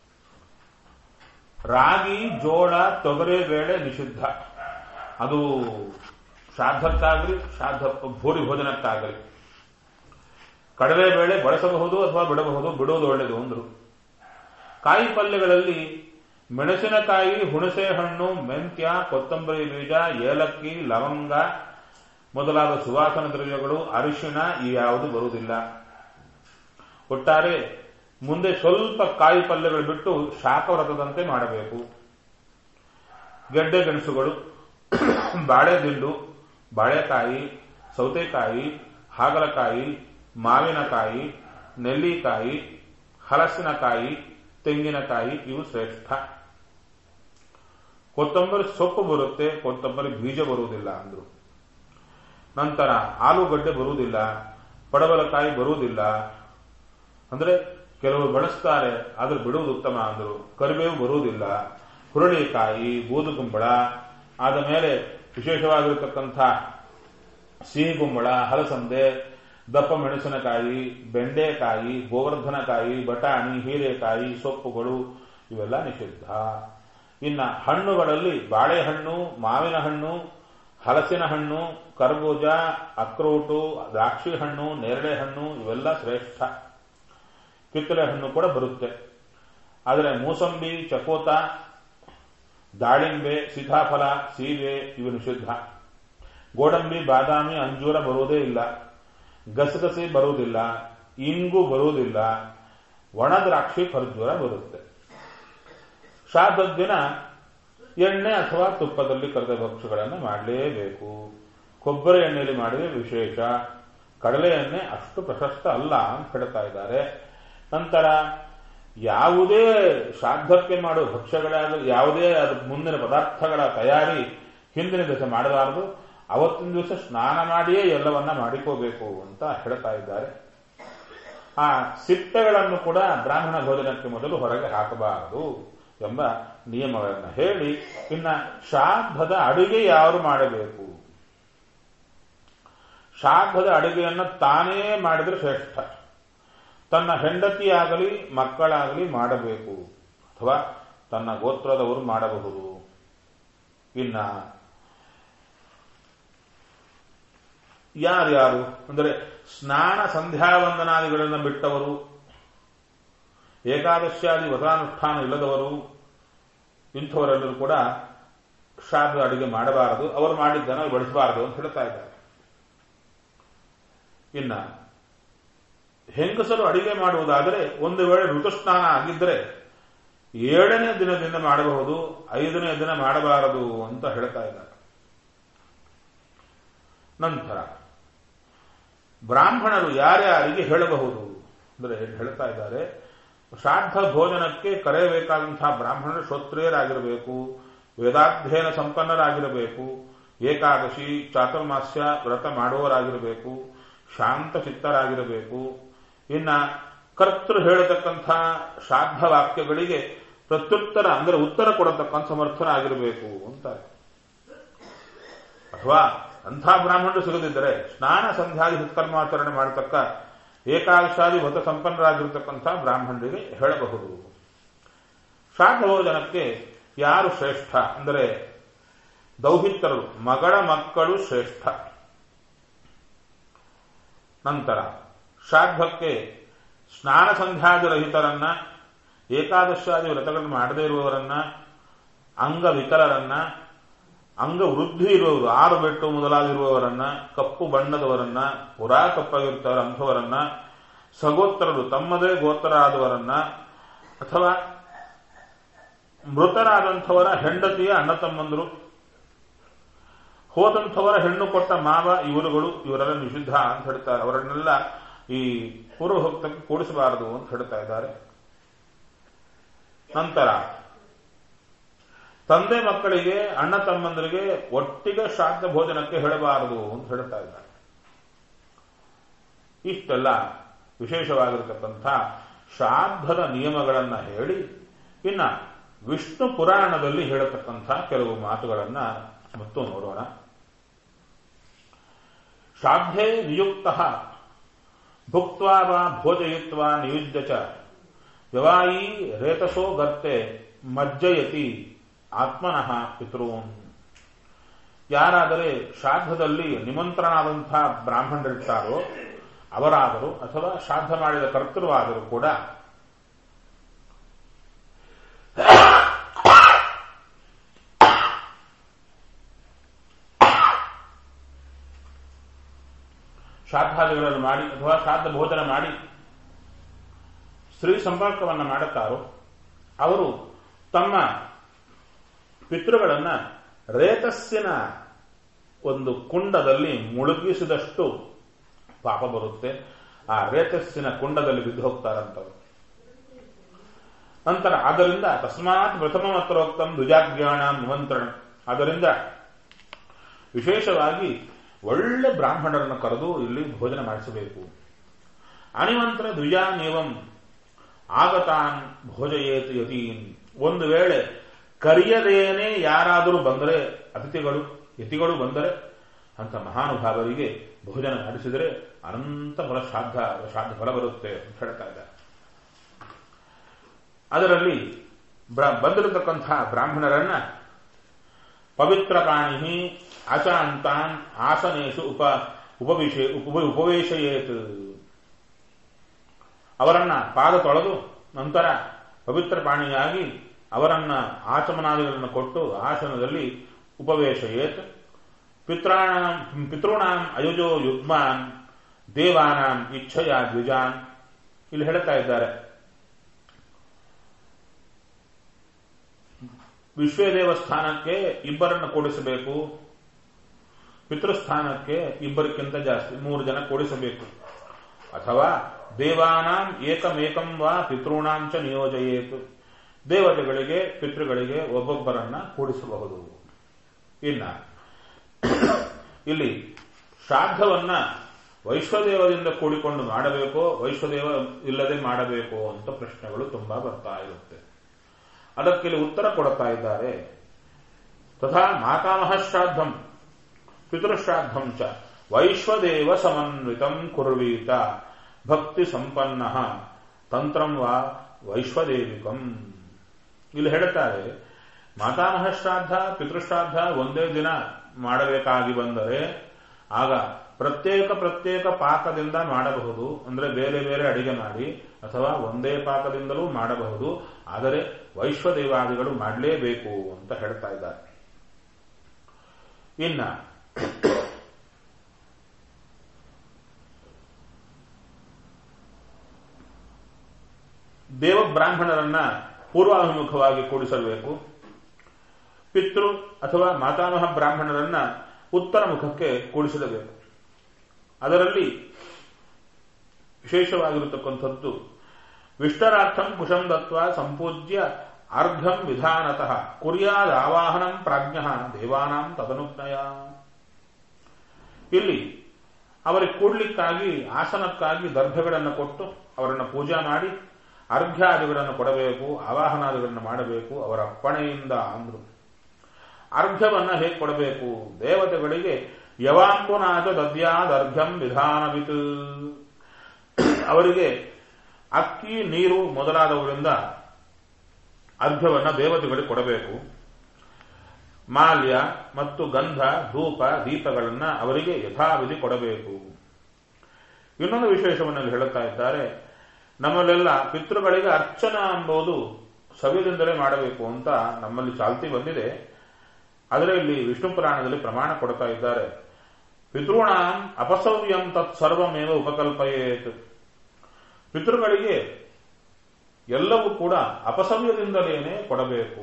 ರಾಗಿ ಜೋಳ ತೊಗರೆ ಬೇಳೆ ನಿಷಿದ್ಧ ಅದು ಶ್ರಾದ್ದಕ್ಕಾಗಲಿ ಶ್ರಾದ್ದ ಭೂರಿ ಭೋಜನಕ್ಕಾಗಲಿ ಕಡಲೆ ಬೇಳೆ ಬಳಸಬಹುದು ಅಥವಾ ಬಿಡಬಹುದು ಬಿಡುವುದು ಒಳ್ಳೆಯದು ಅಂದ್ರು ಕಾಯಿ ಪಲ್ಯಗಳಲ್ಲಿ ಮೆಣಸಿನಕಾಯಿ ಹುಣಸೆ ಹಣ್ಣು ಮೆಂತ್ಯ ಕೊತ್ತಂಬರಿ ಬೀಜ ಏಲಕ್ಕಿ ಲವಂಗ ಮೊದಲಾದ ಸುವಾಸನ ದ್ರವ್ಯಗಳು ಅರಿಶಿಣ ಈ ಯಾವುದು ಬರುವುದಿಲ್ಲ ಒಟ್ಟಾರೆ ಮುಂದೆ ಸ್ವಲ್ಪ ಕಾಯಿ ಪಲ್ಯಗಳು ಬಿಟ್ಟು ಶಾಖವ್ರತದಂತೆ ಮಾಡಬೇಕು ಗೆಡ್ಡೆ ಗೆಣಸುಗಳು ಬಾಳೆ ದಿಂಡು ಬಾಳೆಕಾಯಿ ಸೌತೆಕಾಯಿ ಹಾಗಲಕಾಯಿ ಮಾವಿನಕಾಯಿ ನೆಲ್ಲಿಕಾಯಿ ಹಲಸಿನಕಾಯಿ ತೆಂಗಿನಕಾಯಿ ಇವು ಶ್ರೇಷ್ಠ ಕೊತ್ತಂಬರಿ ಸೊಪ್ಪು ಬರುತ್ತೆ ಕೊತ್ತಂಬರಿ ಬೀಜ ಬರುವುದಿಲ್ಲ ಅಂದ್ರು ನಂತರ ಆಲೂಗಡ್ಡೆ ಬರುವುದಿಲ್ಲ ಪಡವಲಕಾಯಿ ಬರುವುದಿಲ್ಲ ಅಂದ್ರೆ ಕೆಲವರು ಬಳಸ್ತಾರೆ ಆದ್ರೆ ಬಿಡುವುದು ಉತ್ತಮ ಅಂದ್ರು ಕರಿಬೇವು ಬರುವುದಿಲ್ಲ ಹುರುಳಿಕಾಯಿ ಬೂದುಗುಂಬಳ ಆದ ಮೇಲೆ ವಿಶೇಷವಾಗಿರತಕ್ಕಂಥ ಸಿಹಿಗುಂಬಳ ಹಲಸಂದೆ ದಪ್ಪ ಮೆಣಸಿನಕಾಯಿ ಬೆಂಡೆಕಾಯಿ ಗೋವರ್ಧನಕಾಯಿ ಬಟಾಣಿ ಹೀರೆಕಾಯಿ ಸೊಪ್ಪುಗಳು ಇವೆಲ್ಲ ನಿಷಿದ್ಧ ಇನ್ನ ಹಣ್ಣುಗಳಲ್ಲಿ ಬಾಳೆಹಣ್ಣು ಮಾವಿನ ಹಣ್ಣು ಹಲಸಿನ ಹಣ್ಣು ಕರ್ಬೂಜ ಅಕ್ರೋಟು ದ್ರಾಕ್ಷಿ ಹಣ್ಣು ನೇರಳೆ ಹಣ್ಣು ಇವೆಲ್ಲ ಶ್ರೇಷ್ಠ ಕಿತ್ತಳೆ ಹಣ್ಣು ಕೂಡ ಬರುತ್ತೆ ಆದರೆ ಮೂಸಂಬಿ ಚಕೋತ ದಾಳಿಂಬೆ ಸೀತಾಫಲ ಸೀಬೆ ಇವು ನಿಷಿದ್ಧ ಗೋಡಂಬಿ ಬಾದಾಮಿ ಅಂಜೂರ ಬರುವುದೇ ಇಲ್ಲ ಗಸಗಸೆ ಬರುವುದಿಲ್ಲ ಇಂಗು ಬರುವುದಿಲ್ಲ ಒಣ ದ್ರಾಕ್ಷಿ ಖರ್ಜೂರ ಬರುತ್ತೆ ಶ್ರಾದ್ದದ ದಿನ ಎಣ್ಣೆ ಅಥವಾ ತುಪ್ಪದಲ್ಲಿ ಕರೆದ ಭಕ್ಷ್ಯಗಳನ್ನು ಮಾಡಲೇಬೇಕು ಕೊಬ್ಬರಿ ಎಣ್ಣೆಯಲ್ಲಿ ಮಾಡಿದ್ರೆ ವಿಶೇಷ ಕಡಲೆ ಎಣ್ಣೆ ಅಷ್ಟು ಪ್ರಶಸ್ತ ಅಲ್ಲ ಅಂತ ಹೇಳ್ತಾ ಇದ್ದಾರೆ ನಂತರ ಯಾವುದೇ ಶ್ರಾದ್ದಕ್ಕೆ ಮಾಡುವ ಭಕ್ಷ್ಯಗಳಾಗಲಿ ಯಾವುದೇ ಅದು ಮುಂದಿನ ಪದಾರ್ಥಗಳ ತಯಾರಿ ಹಿಂದಿನ ದಿವಸ ಮಾಡಬಾರದು ಅವತ್ತಿನ ದಿವಸ ಸ್ನಾನ ಮಾಡಿಯೇ ಎಲ್ಲವನ್ನ ಮಾಡಿಕೋಬೇಕು ಅಂತ ಹೇಳ್ತಾ ಇದ್ದಾರೆ ಆ ಸಿಪ್ಪೆಗಳನ್ನು ಕೂಡ ಬ್ರಾಹ್ಮಣ ಭೋಜನಕ್ಕೆ ಮೊದಲು ಹೊರಗೆ ಹಾಕಬಾರದು ಎಂಬ ನಿಯಮಗಳನ್ನು ಹೇಳಿ ಇನ್ನ ಶ್ರಾದ್ದದ ಅಡುಗೆ ಯಾರು ಮಾಡಬೇಕು ಶ್ರಾದ್ದದ ಅಡುಗೆಯನ್ನು ತಾನೇ ಮಾಡಿದ್ರೆ ಶ್ರೇಷ್ಠ ತನ್ನ ಹೆಂಡತಿಯಾಗಲಿ ಮಕ್ಕಳಾಗಲಿ ಮಾಡಬೇಕು ಅಥವಾ ತನ್ನ ಗೋತ್ರದವರು ಮಾಡಬಹುದು ಇನ್ನ ಯಾರ್ಯಾರು ಅಂದರೆ ಸ್ನಾನ ಸಂಧ್ಯಾವಂದನಾದಿಗಳನ್ನು ಬಿಟ್ಟವರು ಏಕಾದಶಿಯಾದಿ ವ್ರತಾನುಷ್ಠಾನ ಇಲ್ಲದವರು ಇಂಥವರೆಲ್ಲರೂ ಕೂಡ ಶ್ರಾದ್ದ ಅಡಿಗೆ ಮಾಡಬಾರದು ಅವರು ಮಾಡಿದ್ದನ್ನು ಬಳಸಬಾರದು ಅಂತ ಹೇಳ್ತಾ ಇದ್ದಾರೆ ಇನ್ನ ಹೆಂಗಸರು ಅಡಿಗೆ ಮಾಡುವುದಾದರೆ ಒಂದು ವೇಳೆ ಋತುಸ್ನಾನ ಆಗಿದ್ದರೆ ಏಳನೇ ದಿನದಿಂದ ಮಾಡಬಹುದು ಐದನೇ ದಿನ ಮಾಡಬಾರದು ಅಂತ ಹೇಳ್ತಾ ಇದ್ದಾರೆ ನಂತರ ಬ್ರಾಹ್ಮಣರು ಯಾರ್ಯಾರಿಗೆ ಹೇಳಬಹುದು ಅಂದರೆ ಹೇಳ್ತಾ ಇದ್ದಾರೆ ಶ್ರಾದ್ದ ಭೋಜನಕ್ಕೆ ಕರೆಯಬೇಕಾದಂತಹ ಬ್ರಾಹ್ಮಣರು ಶ್ರೋತ್ರಿಯರಾಗಿರಬೇಕು ವೇದಾಧ್ಯಯನ ಸಂಪನ್ನರಾಗಿರಬೇಕು ಏಕಾದಶಿ ಚಾತುರ್ಮಾಸ್ಯ ವ್ರತ ಮಾಡುವವರಾಗಿರಬೇಕು ಶಾಂತ ಚಿತ್ತರಾಗಿರಬೇಕು ಇನ್ನ ಕರ್ತೃ ಹೇಳತಕ್ಕಂಥ ಶ್ರಾದ್ದ ವಾಕ್ಯಗಳಿಗೆ ಪ್ರತ್ಯುತ್ತರ ಅಂದರೆ ಉತ್ತರ ಕೊಡತಕ್ಕಂಥ ಸಮರ್ಥರಾಗಿರಬೇಕು ಅಂತಾರೆ ಅಥವಾ ಅಂಥ ಬ್ರಾಹ್ಮಣರು ಸಿಗದಿದ್ದರೆ ಸ್ನಾನ ಸಂಧ್ಯಾದಿ ಸತ್ಕರ್ಮಾಚರಣೆ ಮಾಡತಕ್ಕ ಏಕಾದಶಾದಿ ವ್ರತ ಸಂಪನ್ನರಾಗಿರ್ತಕ್ಕಂಥ ಬ್ರಾಹ್ಮಣರಿಗೆ ಹೇಳಬಹುದು ಶ್ರಾದ್ದ ಭೋಜನಕ್ಕೆ ಯಾರು ಶ್ರೇಷ್ಠ ಅಂದರೆ ದೌಹಿತರು ಮಗಳ ಮಕ್ಕಳು ಶ್ರೇಷ್ಠ ನಂತರ ಶ್ರಾದ್ದಕ್ಕೆ ಸ್ನಾನ ಸಂಧ್ಯಾದಿರಹಿತರನ್ನ ಏಕಾದಶಾದಿ ವ್ರತಗಳನ್ನು ಮಾಡದೇ ಇರುವವರನ್ನ ಅಂಗವಿಕಲರನ್ನ ಅಂಗ ವೃದ್ಧಿ ಇರುವವರು ಆರು ಬೆಟ್ಟು ಮೊದಲಾಗಿರುವವರನ್ನ ಕಪ್ಪು ಬಣ್ಣದವರನ್ನ ಪುರಾ ಕಪ್ಪಾಗಿರ್ತಾರ ಅಂಥವರನ್ನ ಸಗೋತ್ರರು ತಮ್ಮದೇ ಗೋತ್ರ ಆದವರನ್ನ ಅಥವಾ ಮೃತರಾದಂಥವರ ಹೆಂಡತಿಯ ಅಣ್ಣ ತಮ್ಮಂದರು ಹೋದಂಥವರ ಹೆಣ್ಣು ಕೊಟ್ಟ ಮಾವ ಇವರುಗಳು ಇವರೆಲ್ಲ ನಿಷಿದ್ಧ ಅಂತ ಹೇಳ್ತಾರೆ ಅವರನ್ನೆಲ್ಲ ಈ ಪೂರ್ವಭಕ್ತಕ್ಕೆ ಕೂಡಿಸಬಾರದು ಅಂತ ಹೇಳ್ತಾ ಇದ್ದಾರೆ ನಂತರ ತಂದೆ ಮಕ್ಕಳಿಗೆ ಅಣ್ಣ ತಮ್ಮಂದರಿಗೆ ಒಟ್ಟಿಗೆ ಶ್ರಾದ್ದ ಭೋಜನಕ್ಕೆ ಹೇಳಬಾರದು ಅಂತ ಹೇಳ್ತಾ ಇದ್ದಾರೆ ಇಷ್ಟೆಲ್ಲ ವಿಶೇಷವಾಗಿರತಕ್ಕಂಥ ಶ್ರಾದ್ದದ ನಿಯಮಗಳನ್ನ ಹೇಳಿ ಇನ್ನ ವಿಷ್ಣು ಪುರಾಣದಲ್ಲಿ ಹೇಳತಕ್ಕಂಥ ಕೆಲವು ಮಾತುಗಳನ್ನ ಮತ್ತು ನೋಡೋಣ ಶ್ರಾದ್ಧೆ ನಿಯುಕ್ತ ಭುಕ್ವಾ ವಾ ಭೋಜಯಿತ್ವಾ ನಿಯುಜ್ಯ ಚ ವ್ಯವಾಯಿ ರೇತಸೋ ಗರ್ತೆ ಮಜ್ಜಯತಿ ಆತ್ಮನಃ ಪಿತೃನ್ ಯಾರಾದರೆ ಶ್ರಾದ್ದದಲ್ಲಿ ನಿಮಂತ್ರನಾದಂಥ ಬ್ರಾಹ್ಮಣರಿರ್ತಾರೋ ಅವರಾದರೂ ಅಥವಾ ಶ್ರಾದ್ದ ಮಾಡಿದ ಕರ್ತೃವಾದರೂ ಕೂಡ ಶ್ರಾದ್ದಾದಿಗಳನ್ನು ಮಾಡಿ ಅಥವಾ ಶ್ರಾದ್ದ ಭೋಜನ ಮಾಡಿ ಸ್ತ್ರೀ ಸಂಪರ್ಕವನ್ನು ಮಾಡುತ್ತಾರೋ ಅವರು ತಮ್ಮ ಪಿತೃಗಳನ್ನ ರೇತಸ್ಸಿನ ಒಂದು ಕುಂಡದಲ್ಲಿ ಮುಳುಗಿಸಿದಷ್ಟು ಪಾಪ ಬರುತ್ತೆ ಆ ರೇತಸ್ಸಿನ ಕುಂಡದಲ್ಲಿ ಬಿದ್ದು ಹೋಗ್ತಾರಂತವರು ನಂತರ ಆದ್ದರಿಂದ ತಸ್ಮಾತ್ ಪ್ರಥಮ ಮಾತ್ರೋಕ್ತಂ ದ್ವಿಜಾಜ್ಞಾನ ನಿಮಂತ್ರಣ ಆದ್ದರಿಂದ ವಿಶೇಷವಾಗಿ ಒಳ್ಳೆ ಬ್ರಾಹ್ಮಣರನ್ನು ಕರೆದು ಇಲ್ಲಿ ಭೋಜನ ಮಾಡಿಸಬೇಕು ಅನಿಮಂತ್ರ ದ್ವಿಜಾನೇವಂ ಆಗತಾನ್ ಭೋಜಯೇತು ಯತೀನ್ ಒಂದು ವೇಳೆ ಕರೆಯದೇನೆ ಯಾರಾದರೂ ಬಂದರೆ ಅತಿಥಿಗಳು ಯತಿಗಳು ಬಂದರೆ ಅಂತ ಮಹಾನುಭಾವರಿಗೆ ಭೋಜನ ಮಾಡಿಸಿದರೆ ಅನಂತ ಫಲ ಶ್ರಾದ್ದ ಶ್ರಾದ್ದ ಫಲ ಬರುತ್ತೆ ಅಂತ ಹೇಳ್ತಾ ಇದ್ದಾರೆ ಅದರಲ್ಲಿ ಬಂದಿರತಕ್ಕಂಥ ಬ್ರಾಹ್ಮಣರನ್ನ ಪವಿತ್ರ ಪಾಣಿ ಆಚಾಂತಾನ್ ಆಸನೇಶು ಉಪ ಉಪವಿಷೇ ಉಪ ಉಪವೇಶಯೇತ್ ಅವರನ್ನ ಪಾದ ತೊಳೆದು ನಂತರ ಪವಿತ್ರ ಪಾಣಿಯಾಗಿ ಅವರನ್ನ ಆಚಮನಾದಿಗಳನ್ನು ಕೊಟ್ಟು ಆಸನದಲ್ಲಿ ಉಪವೇಶಯೇತ್ ಪಿತ್ರಾಣಾಂ ಪಿತೃಣಾಂ ಅಯುಜೋ ಯುಗ್ಮಾನ್ ದೇವಾನಾಂ ಇಚ್ಛೆಯ ದ್ವಿಜಾನ್ ಇಲ್ಲಿ ಹೇಳ್ತಾ ಇದ್ದಾರೆ ವಿಶ್ವದೇವಸ್ಥಾನಕ್ಕೆ ಇಬ್ಬರನ್ನು ಕೂಡಿಸಬೇಕು ಪಿತೃಸ್ಥಾನಕ್ಕೆ ಇಬ್ಬರಿಗಿಂತ ಜಾಸ್ತಿ ಮೂರು ಜನ ಕೂಡಿಸಬೇಕು ಅಥವಾ ದೇವಾನಾಂ ಏಕಮೇಕಂ ವಾ ಪಿತೃಣಾಂ ಚ ನಿಯೋಜಯೇತು ದೇವತೆಗಳಿಗೆ ಪಿತೃಗಳಿಗೆ ಒಬ್ಬೊಬ್ಬರನ್ನ ಕೂಡಿಸಬಹುದು ಇನ್ನ ಇಲ್ಲಿ ಶ್ರಾದ್ದವನ್ನ ವೈಶ್ವದೇವದಿಂದ ಕೂಡಿಕೊಂಡು ಮಾಡಬೇಕೋ ವೈಶ್ವದೇವ ಇಲ್ಲದೆ ಮಾಡಬೇಕೋ ಅಂತ ಪ್ರಶ್ನೆಗಳು ತುಂಬಾ ಬರ್ತಾ ಇರುತ್ತೆ ಅದಕ್ಕೆ ಇಲ್ಲಿ ಉತ್ತರ ಕೊಡ್ತಾ ಇದ್ದಾರೆ ತಥಾ ಮಾತಾಮಹ ಶ್ರಾದ್ದಂ ಪಿತೃಶ್ರಾದ್ದಂ ಚ ವೈಶ್ವದೇವ ಸಮನ್ವಿತಂ ಕುರ್ವೀತ ಭಕ್ತಿ ಸಂಪನ್ನ ತಂತ್ರಂ ವಾ ವೈಶ್ವದೇವಿಕಂ ಇಲ್ಲಿ ಹೇಳುತ್ತಾರೆ ಮಾತಾಮಹ ಶ್ರಾದ್ದ ಪಿತೃಶ್ರಾದ್ದ ಒಂದೇ ದಿನ ಮಾಡಬೇಕಾಗಿ ಬಂದರೆ ಆಗ ಪ್ರತ್ಯೇಕ ಪ್ರತ್ಯೇಕ ಪಾಕದಿಂದ ಮಾಡಬಹುದು ಅಂದ್ರೆ ಬೇರೆ ಬೇರೆ ಅಡಿಗೆ ಮಾಡಿ ಅಥವಾ ಒಂದೇ ಪಾಕದಿಂದಲೂ ಮಾಡಬಹುದು ಆದರೆ ವೈಶ್ವದೇವಾದಿಗಳು ಮಾಡಲೇಬೇಕು ಅಂತ ಹೇಳ್ತಾ ಇದ್ದಾರೆ ಇನ್ನ ದೇವ ಬ್ರಾಹ್ಮಣರನ್ನ ಪೂರ್ವಾಭಿಮುಖವಾಗಿ ಕೂಡಿಸಬೇಕು ಪಿತೃ ಅಥವಾ ಮಾತಾಮಹ ಬ್ರಾಹ್ಮಣರನ್ನ ಉತ್ತರ ಮುಖಕ್ಕೆ ಕೂಡಿಸಲೇಬೇಕು ಅದರಲ್ಲಿ ವಿಶೇಷವಾಗಿರತಕ್ಕಂಥದ್ದು ವಿಷ್ಟರಾರ್ಥಂ ಕುಶಂ ದತ್ವ ಸಂಪೂಜ್ಯ ಅರ್ಘಂ ವಿಧಾನತಃ ಕುರ್ಯಾದ ಆವಾಹನಂ ಪ್ರಾಜ್ಞ ದೇವಾನಾಂ ತದನುಜ್ಞಯ ಇಲ್ಲಿ ಅವರಿಗೆ ಕೂಡ್ಲಿಕ್ಕಾಗಿ ಆಸನಕ್ಕಾಗಿ ದರ್ಭಗಳನ್ನು ಕೊಟ್ಟು ಅವರನ್ನು ಪೂಜಾ ಮಾಡಿ ಅರ್ಘ್ಯಾದಿಗಳನ್ನು ಕೊಡಬೇಕು ಆವಾಹನಾದಿಗಳನ್ನು ಮಾಡಬೇಕು ಅವರ ಅಪ್ಪಣೆಯಿಂದ ಅಂದ್ರು ಅರ್ಘ್ಯವನ್ನ ಹೇಗೆ ಕೊಡಬೇಕು ದೇವತೆಗಳಿಗೆ ಯವಾಂಬುನಾಥ ದದ್ಯಾದ ಅರ್ಘ್ಯಂ ವಿಧಾನವಿತ್ ಅವರಿಗೆ ಅಕ್ಕಿ ನೀರು ಮೊದಲಾದವುಗಳಿಂದ ಅರ್ಘ್ಯವನ್ನ ದೇವತೆಗಳಿಗೆ ಕೊಡಬೇಕು ಮಾಲ್ಯ ಮತ್ತು ಗಂಧ ಧೂಪ ದೀಪಗಳನ್ನ ಅವರಿಗೆ ಯಥಾವಿಧಿ ಕೊಡಬೇಕು ಇನ್ನೊಂದು ವಿಶೇಷವನ್ನು ಹೇಳುತ್ತಾ ಇದ್ದಾರೆ ನಮ್ಮಲ್ಲೆಲ್ಲ ಪಿತೃಗಳಿಗೆ ಅರ್ಚನ ಎಂಬುದು ಸವಿದಿಂದಲೇ ಮಾಡಬೇಕು ಅಂತ ನಮ್ಮಲ್ಲಿ ಚಾಲ್ತಿ ಬಂದಿದೆ ಆದರೆ ಇಲ್ಲಿ ವಿಷ್ಣು ಪುರಾಣದಲ್ಲಿ ಪ್ರಮಾಣ ಕೊಡ್ತಾ ಇದ್ದಾರೆ ಪಿತೃಣಾಂ ಅಪಸವ್ಯಂ ತತ್ಸರ್ವಮೇವ ಉಪಕಲ್ಪಯೇತ್ ಪಿತೃಗಳಿಗೆ ಎಲ್ಲವೂ ಕೂಡ ಅಪಸವ್ಯದಿಂದಲೇನೆ ಕೊಡಬೇಕು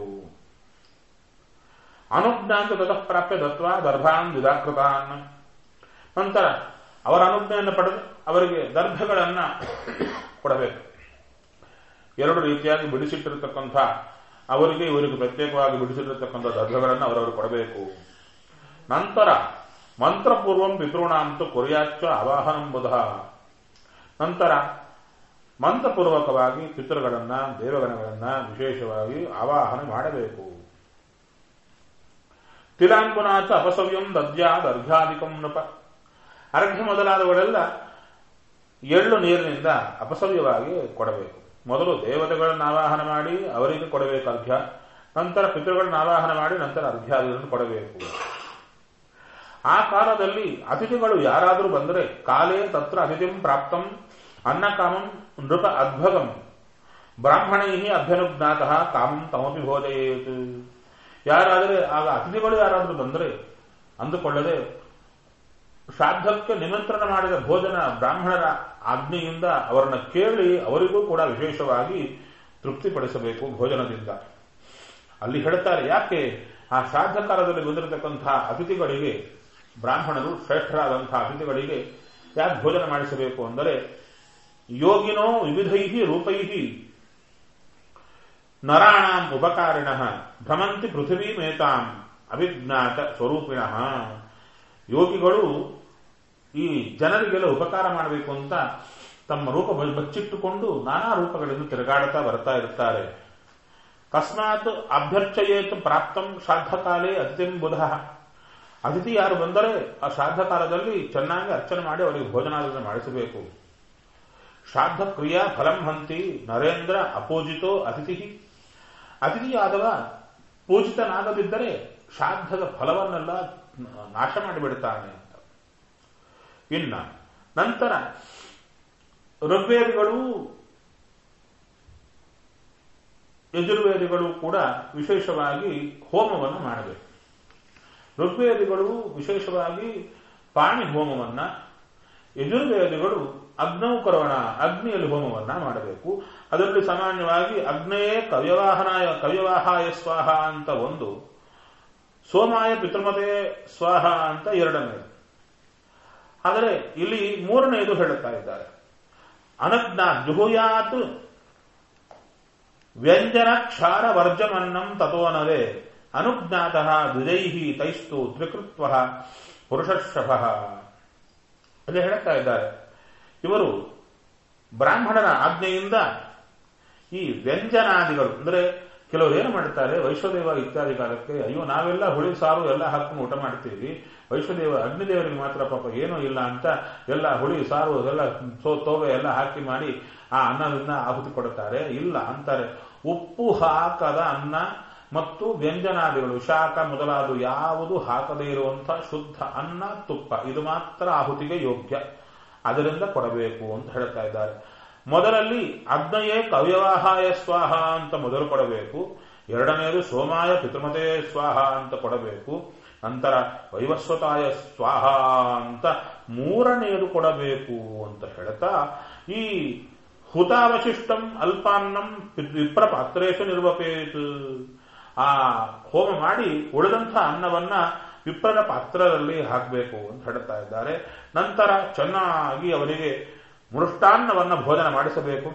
ಅನುಜ್ಞಾಂತ ತತಃ ಪ್ರಾಪ್ಯ ದತ್ವ ದರ್ಭಾನ್ ವಿದಾಕೃತಾನ್ ನಂತರ ಅವರ ಅನುಜ್ಞೆಯನ್ನು ಪಡೆದು ಅವರಿಗೆ ದರ್ಭಗಳನ್ನ ಕೊಡಬೇಕು ಎರಡು ರೀತಿಯಾಗಿ ಬಿಡಿಸಿಟ್ಟಿರತಕ್ಕಂಥ ಅವರಿಗೆ ಇವರಿಗೆ ಪ್ರತ್ಯೇಕವಾಗಿ ಬಿಡಿಸಿಟ್ಟಿರತಕ್ಕಂಥ ದರ್ಭಗಳನ್ನು ಅವರವರು ಕೊಡಬೇಕು ನಂತರ ಮಂತ್ರಪೂರ್ವಂ ಪಿತೃಣಾಂತು ಕೊರಿಯಾಚ್ಚ ಆವಾಹನಂಬುಧ ನಂತರ ಮಂತ್ರಪೂರ್ವಕವಾಗಿ ಪಿತೃಗಳನ್ನ ದೇವಗಣಗಳನ್ನ ವಿಶೇಷವಾಗಿ ಆವಾಹನ ಮಾಡಬೇಕು ತಿಲಾಂಬುನಾಚ ಅಪಸವ್ಯಂ ದದ್ಯಾದ ಅರ್ಘ್ಯಾಧಿಕಂ ನೃಪ ಅರ್ಘ್ಯ ಮೊದಲಾದವುಗಳೆಲ್ಲ ಎಳ್ಳು ನೀರಿನಿಂದ ಅಪಸವ್ಯವಾಗಿ ಕೊಡಬೇಕು ಮೊದಲು ದೇವತೆಗಳನ್ನ ಆವಾಹನ ಮಾಡಿ ಅವರಿಗೆ ಕೊಡಬೇಕು ಅರ್ಘ್ಯ ನಂತರ ಪಿತೃಗಳನ್ನ ಆವಾಹನ ಮಾಡಿ ನಂತರ ಅರ್ಘ್ಯಾದಿಗಳನ್ನು ಕೊಡಬೇಕು ಆ ಕಾಲದಲ್ಲಿ ಅತಿಥಿಗಳು ಯಾರಾದರೂ ಬಂದರೆ ಕಾಲೇ ತತ್ರ ಅತಿಥಿಂ ಪ್ರಾಪ್ತಂ ಅನ್ನಕಾಮಂ ನೃಪ ಅದ್ಭಗಂ ಬ್ರಾಹ್ಮಣೈ ಅಭ್ಯನುಜ್ಞಾತಃ ಕಾಮಂ ತಮಪಿ ಭೋಜಯೇತ್ ಯಾರಾದರೆ ಆಗ ಅತಿಥಿಗಳು ಯಾರಾದರೂ ಬಂದರೆ ಅಂದುಕೊಳ್ಳದೆ ಶ್ರಾದ್ದಕ್ಕೆ ನಿಮಂತ್ರಣ ಮಾಡಿದ ಭೋಜನ ಬ್ರಾಹ್ಮಣರ ಆಜ್ಞೆಯಿಂದ ಅವರನ್ನ ಕೇಳಿ ಅವರಿಗೂ ಕೂಡ ವಿಶೇಷವಾಗಿ ತೃಪ್ತಿಪಡಿಸಬೇಕು ಭೋಜನದಿಂದ ಅಲ್ಲಿ ಹೇಳ್ತಾರೆ ಯಾಕೆ ಆ ಶ್ರಾದ್ದ ಕಾಲದಲ್ಲಿ ಬಂದಿರತಕ್ಕಂತಹ ಅತಿಥಿಗಳಿಗೆ ಬ್ರಾಹ್ಮಣರು ಶ್ರೇಷ್ಠರಾದಂತಹ ಅತಿಥಿಗಳಿಗೆ ಯಾಕೆ ಭೋಜನ ಮಾಡಿಸಬೇಕು ಅಂದರೆ ಯೋಗಿನೋ ವಿವಿಧೈ ರೂಪೈ ನರಾಣಾಂ ಉಪಕಾರಿಣ ಭ್ರಮಂತಿ ಪೃಥಿವೀಮೇತಾಂ ಅವಿಜ್ಞಾತ ಸ್ವರೂಪಿಣ ಯೋಗಿಗಳು ಈ ಜನರಿಗೆಲ್ಲ ಉಪಕಾರ ಮಾಡಬೇಕು ಅಂತ ತಮ್ಮ ರೂಪ ಬಚ್ಚಿಟ್ಟುಕೊಂಡು ನಾನಾ ರೂಪಗಳಿಂದ ತಿರುಗಾಡುತ್ತಾ ಬರ್ತಾ ಇರ್ತಾರೆ ತಸ್ಮಾತ್ ಅಭ್ಯರ್ಚಯೇತ್ ಪ್ರಾಪ್ತಂ ಶ್ರಾದ್ದಕಾಲೇ ಅತಿಥಿಂ ಬುಧ ಅತಿಥಿ ಯಾರು ಬಂದರೆ ಆ ಶ್ರಾದ್ದ ಕಾಲದಲ್ಲಿ ಚೆನ್ನಾಗಿ ಅರ್ಚನೆ ಮಾಡಿ ಅವರಿಗೆ ಭೋಜನಾದಿಗಳನ್ನು ಮಾಡಿಸಬೇಕು ಶ್ರಾದ್ದ ಕ್ರಿಯಾ ಫಲಂ ಹಂತಿ ನರೇಂದ್ರ ಅಪೂಜಿತೋ ಅತಿಥಿ ಅತಿಥಿಯಾದವ ಪೂಜಿತನಾಗದಿದ್ದರೆ ಶ್ರಾದ್ದದ ಫಲವನ್ನೆಲ್ಲ ನಾಶ ಮಾಡಿಬಿಡ್ತಾನೆ ಅಂತ ಇನ್ನ ನಂತರ ಋಗ್ವೇದಿಗಳು ಯಜುರ್ವೇದಿಗಳು ಕೂಡ ವಿಶೇಷವಾಗಿ ಹೋಮವನ್ನು ಮಾಡಬೇಕು ಋಗ್ವೇದಿಗಳು ವಿಶೇಷವಾಗಿ ಪಾಣಿ ಹೋಮವನ್ನ ಯಜುರ್ವೇದಿಗಳು ಅಗ್ನೌಕರವಣ ಅಗ್ನಿಯಲ್ಲಿ ಹೋಮವನ್ನ ಮಾಡಬೇಕು ಅದರಲ್ಲಿ ಸಾಮಾನ್ಯವಾಗಿ ಅಗ್ನೇಯೇ ಕವ್ಯವಾಹನಾಯ ಕವ್ಯವಾಹಾಯ ಸ್ವಾಹ ಅಂತ ಒಂದು ಸೋಮಾಯ ಪಿತೃಮತೆ ಸ್ವಾಹ ಅಂತ ಎರಡನೇದು ಆದರೆ ಇಲ್ಲಿ ಮೂರನೆಯದು ಹೇಳುತ್ತಾ ಇದ್ದಾರೆ ಅನಜ್ಞ ಜುಹುಯಾತ್ ವ್ಯಂಜನ ಕ್ಷಾರ ವರ್ಜಮನ್ನಂ ತಥೋನವೇ ಅನುಜ್ಞಾತ ದ್ವಿಜೈಹಿ ತೈಸ್ತು ತ್ರಿಕೃತ್ವ ಪುರುಷಶಭ ಅಲ್ಲಿ ಹೇಳುತ್ತಾ ಇದ್ದಾರೆ ಇವರು ಬ್ರಾಹ್ಮಣರ ಆಜ್ಞೆಯಿಂದ ಈ ವ್ಯಂಜನಾದಿಗಳು ಅಂದ್ರೆ ಕೆಲವರು ಏನು ಮಾಡ್ತಾರೆ ವೈಶ್ವದೇವ ಇತ್ಯಾದಿ ಕಾಲಕ್ಕೆ ಅಯ್ಯೋ ನಾವೆಲ್ಲ ಹುಳಿ ಸಾರು ಎಲ್ಲ ಹಾಕೊಂಡು ಊಟ ಮಾಡ್ತೀವಿ ವೈಶ್ವದೇವ ಅಗ್ನಿದೇವರಿಗೆ ಮಾತ್ರ ಪಾಪ ಏನೂ ಇಲ್ಲ ಅಂತ ಎಲ್ಲ ಹುಳಿ ಸಾರು ಎಲ್ಲ ಸೋ ತೋವೆ ಎಲ್ಲ ಹಾಕಿ ಮಾಡಿ ಆ ಅನ್ನದಿಂದ ಆಹುತಿ ಕೊಡುತ್ತಾರೆ ಇಲ್ಲ ಅಂತಾರೆ ಉಪ್ಪು ಹಾಕದ ಅನ್ನ ಮತ್ತು ವ್ಯಂಜನಾದಿಗಳು ಶಾಖ ಮೊದಲಾದ ಯಾವುದು ಹಾಕದೇ ಇರುವಂತಹ ಶುದ್ಧ ಅನ್ನ ತುಪ್ಪ ಇದು ಮಾತ್ರ ಆಹುತಿಗೆ ಯೋಗ್ಯ ಅದರಿಂದ ಕೊಡಬೇಕು ಅಂತ ಹೇಳ್ತಾ ಇದ್ದಾರೆ ಮೊದಲಲ್ಲಿ ಅಗ್ನಯೇ ಕವ್ಯವಾಹಾಯ ಸ್ವಾಹ ಅಂತ ಮೊದಲು ಕೊಡಬೇಕು ಎರಡನೆಯದು ಸೋಮಾಯ ಪಿತೃಮತೆ ಸ್ವಾಹ ಅಂತ ಕೊಡಬೇಕು ನಂತರ ವೈವಸ್ವತಾಯ ಸ್ವಾಹ ಅಂತ ಮೂರನೆಯದು ಕೊಡಬೇಕು ಅಂತ ಹೇಳ್ತಾ ಈ ಹುತಾವಶಿಷ್ಟಂ ಅಲ್ಪಾನ್ನಂ ವಿಪ್ರ ಪಾತ್ರೇಶು ನಿರ್ವಪೇತ್ ಆ ಹೋಮ ಮಾಡಿ ಉಳಿದಂಥ ಅನ್ನವನ್ನ ವಿಪ್ರದ ಪಾತ್ರದಲ್ಲಿ ಹಾಕಬೇಕು ಅಂತ ಹೇಳ್ತಾ ಇದ್ದಾರೆ ನಂತರ ಚೆನ್ನಾಗಿ ಅವರಿಗೆ ಮೃಷ್ಟಾನ್ನವನ್ನ ಭೋಜನ ಮಾಡಿಸಬೇಕು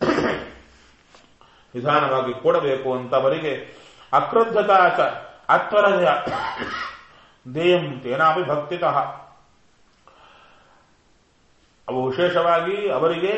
ನಿಧಾನವಾಗಿ ಕೊಡಬೇಕು ಅಂತ ಅವರಿಗೆ ಅಕ್ರುದ್ಧತಾಚ ಅತ್ವರಯ ದೇಯಂ ತೇನಾಪಿ ಭಕ್ತಿತಃ ಅವು ವಿಶೇಷವಾಗಿ ಅವರಿಗೆ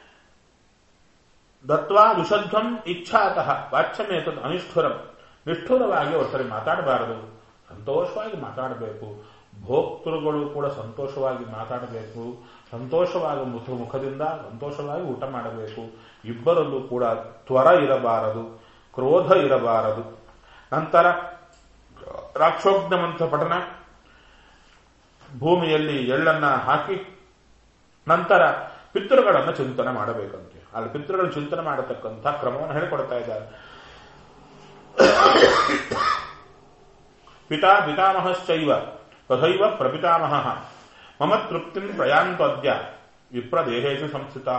ದತ್ವಾ ದುಷಧ್ವಂ ಇಚ್ಛಾತಃ ವಾಚ್ಯಮೇತದ್ ಅನಿಷ್ಠುರಂ ನಿಷ್ಠುರವಾಗಿ ಅವರು ಸರಿ ಮಾತಾಡಬಾರದು ಸಂತೋಷವಾಗಿ ಮಾತಾಡಬೇಕು ಭೋಕ್ತೃಗಳು ಕೂಡ ಸಂತೋಷವಾಗಿ ಮಾತಾಡಬೇಕು ಸಂತೋಷವಾಗಿ ಮುಖ ಮುಖದಿಂದ ಸಂತೋಷವಾಗಿ ಊಟ ಮಾಡಬೇಕು ಇಬ್ಬರಲ್ಲೂ ಕೂಡ ತ್ವರ ಇರಬಾರದು ಕ್ರೋಧ ಇರಬಾರದು ನಂತರ ರಾಕ್ಷೋಗ್ನ ಮಂತ್ರ ಪಠನ ಭೂಮಿಯಲ್ಲಿ ಎಳ್ಳನ್ನ ಹಾಕಿ ನಂತರ ಪಿತೃಗಳನ್ನು ಚಿಂತನೆ ಮಾಡಬೇಕಂತೆ ಅಲ್ಲಿ ಪಿತೃಗಳ ಚಿಂತನೆ ಮಾಡತಕ್ಕಂಥ ಕ್ರಮವನ್ನು ಹೇಳಿಕೊಡ್ತಾ ಇದ್ದಾರೆ ಪಿತಾ ಪಿತಾಮಹಶ್ಚೈವ ತಥೈವ ಪ್ರಪಿತಾಮಹ ಮಮ ತೃಪ್ತಿಂ ಪ್ರಯಾಂತ್ವದ್ಯ ವಿಪ್ರದೇಹೇಶು ಸಂಸ್ಥಿತಾ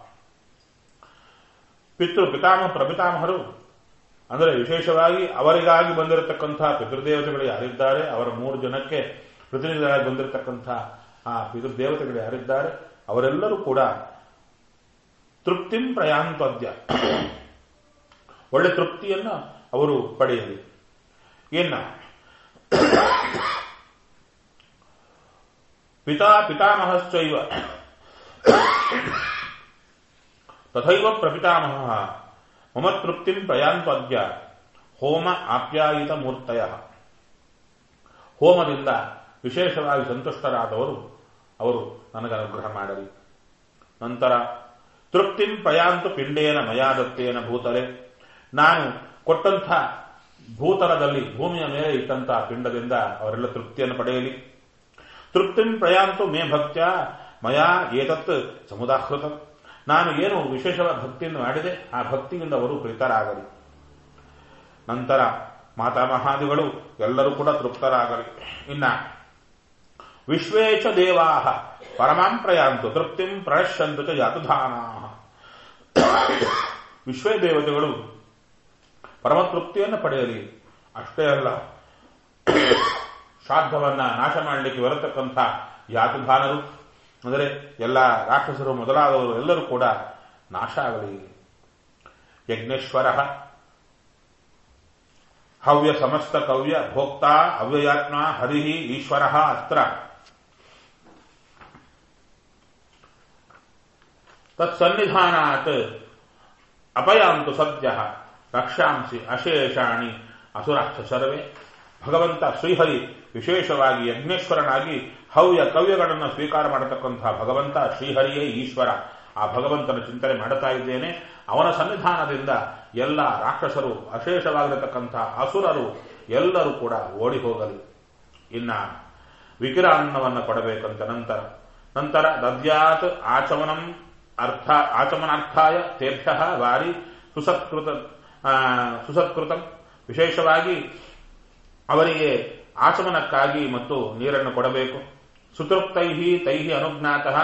ಪಿತೃ ಪಿತಾಮಹ ಪ್ರಪಿತಾಮಹರು ಅಂದರೆ ವಿಶೇಷವಾಗಿ ಅವರಿಗಾಗಿ ಬಂದಿರತಕ್ಕಂಥ ಪಿತೃದೇವತೆಗಳು ಯಾರಿದ್ದಾರೆ ಅವರ ಮೂರು ಜನಕ್ಕೆ ಪ್ರತಿನಿಧಿಗಳಾಗಿ ಬಂದಿರತಕ್ಕಂಥ ಆ ಪಿತೃದೇವತೆಗಳು ಯಾರಿದ್ದಾರೆ ಅವರೆಲ್ಲರೂ ಕೂಡ ತೃಪ್ತಿಂ ಪ್ರಯಾಂತ್ವದ್ಯ ಒಳ್ಳೆ ತೃಪ್ತಿಯನ್ನ ಅವರು ಪಡೆಯಲಿ ಏನ ಪಿತಾ ಪಿತಾಮಹಶ್ಚೈವ ತಥೈವ ಪ್ರಪಿತಾಮಹ ಮಮ ತೃಪ್ತಿಂ ಪ್ರಯಾಂತ್ವದ್ಯ ಹೋಮ ಆಪ್ಯಾಯಿತ ಮೂರ್ತಯ ಹೋಮದಿಂದ ವಿಶೇಷವಾಗಿ ಸಂತುಷ್ಟರಾದವರು ಅವರು ನನಗೆ ಅನುಗ್ರಹ ಮಾಡಲಿ ನಂತರ ತೃಪ್ತಿಂ ಪ್ರಯಾಂತು ಪಿಂಡೇನ ಮಯಾದತ್ತೇನ ಭೂತಲೆ ನಾನು ಕೊಟ್ಟಂಥ ಭೂತಲದಲ್ಲಿ ಭೂಮಿಯ ಮೇಲೆ ಇಟ್ಟಂತ ಪಿಂಡದಿಂದ ಅವರೆಲ್ಲ ತೃಪ್ತಿಯನ್ನು ಪಡೆಯಲಿ ತೃಪ್ತಿಂ ಪ್ರಯಾಂತು ಮೇ ಭಕ್ತ್ಯ ಮಯಾ ಏತತ್ ಸಮುದಾಹೃತ ನಾನು ಏನು ವಿಶೇಷವಾದ ಭಕ್ತಿಯನ್ನು ಮಾಡಿದೆ ಆ ಭಕ್ತಿಯಿಂದ ಅವರು ಪ್ರೀತರಾಗಲಿ ನಂತರ ಮಾತಾಮಹಾದಿಗಳು ಎಲ್ಲರೂ ಕೂಡ ತೃಪ್ತರಾಗಲಿ ಇನ್ನ ವಿಶ್ವೇಚ ದೇವಾ ಪರಮಾಂ ಪ್ರಯಾಂತು ತೃಪ್ತಿಂ ಪ್ರಣಶ್ಯಂತು ಚ ಯಾತುಧಾನಾ ವಿಶ್ವೇ ದೇವತೆಗಳು ಪರಮತೃಪ್ತಿಯನ್ನು ಪಡೆಯಲಿ ಅಷ್ಟೇ ಅಲ್ಲ ಶ್ರಾದ್ದವನ್ನ ನಾಶ ಮಾಡಲಿಕ್ಕೆ ಬರತಕ್ಕಂಥ ಯಾತುಧಾನರು ಅಂದರೆ ಎಲ್ಲ ರಾಕ್ಷಸರು ಮೊದಲಾದವರು ಎಲ್ಲರೂ ಕೂಡ ನಾಶ ಆಗಲಿ ಯಜ್ಞೇಶ್ವರ ಹವ್ಯ ಸಮಸ್ತ ಕವ್ಯ ಭೋಕ್ತಾ ಅವ್ಯಯಾತ್ಮ ಹರಿ ಈಶ್ವರ ಅತ್ರ ತತ್ಸನ್ನಿಧಾನಾತ್ ಅಪಯಾಂತು ಸದ್ಯ ರಕ್ಷಾಂಸಿ ಅಶೇಷಾಣಿ ಅಸುರಾಕ್ಷ ಸರ್ವೇ ಭಗವಂತ ಶ್ರೀಹರಿ ವಿಶೇಷವಾಗಿ ಯಜ್ಞೇಶ್ವರನಾಗಿ ಹವ್ಯ ಕವ್ಯಗಳನ್ನು ಸ್ವೀಕಾರ ಮಾಡತಕ್ಕಂತಹ ಭಗವಂತ ಶ್ರೀಹರಿಯೇ ಈಶ್ವರ ಆ ಭಗವಂತನ ಚಿಂತನೆ ಮಾಡುತ್ತಾ ಇದ್ದೇನೆ ಅವನ ಸನ್ನಿಧಾನದಿಂದ ಎಲ್ಲ ರಾಕ್ಷಸರು ಅಶೇಷವಾಗಿರತಕ್ಕಂಥ ಅಸುರರು ಎಲ್ಲರೂ ಕೂಡ ಓಡಿ ಹೋಗಲಿ ಇನ್ನ ವಿಕಿರಾನ್ನವನ್ನು ಕೊಡಬೇಕಂತ ನಂತರ ನಂತರ ದದ್ಯಾತ್ ಆಚಮನಂ ಅರ್ಥ ಆಚಮನಾರ್ಥಾಯ ತೇಭ್ಯ ವಾರಿ ಸುಸತ್ಕೃತ ಸುಸತ್ಕೃತಂ ವಿಶೇಷವಾಗಿ ಅವರಿಗೆ ಆಚಮನಕ್ಕಾಗಿ ಮತ್ತು ನೀರನ್ನು ಕೊಡಬೇಕು ಸುತೃಪ್ತೈ ತೈ ಅನುಜ್ಞಾತಃ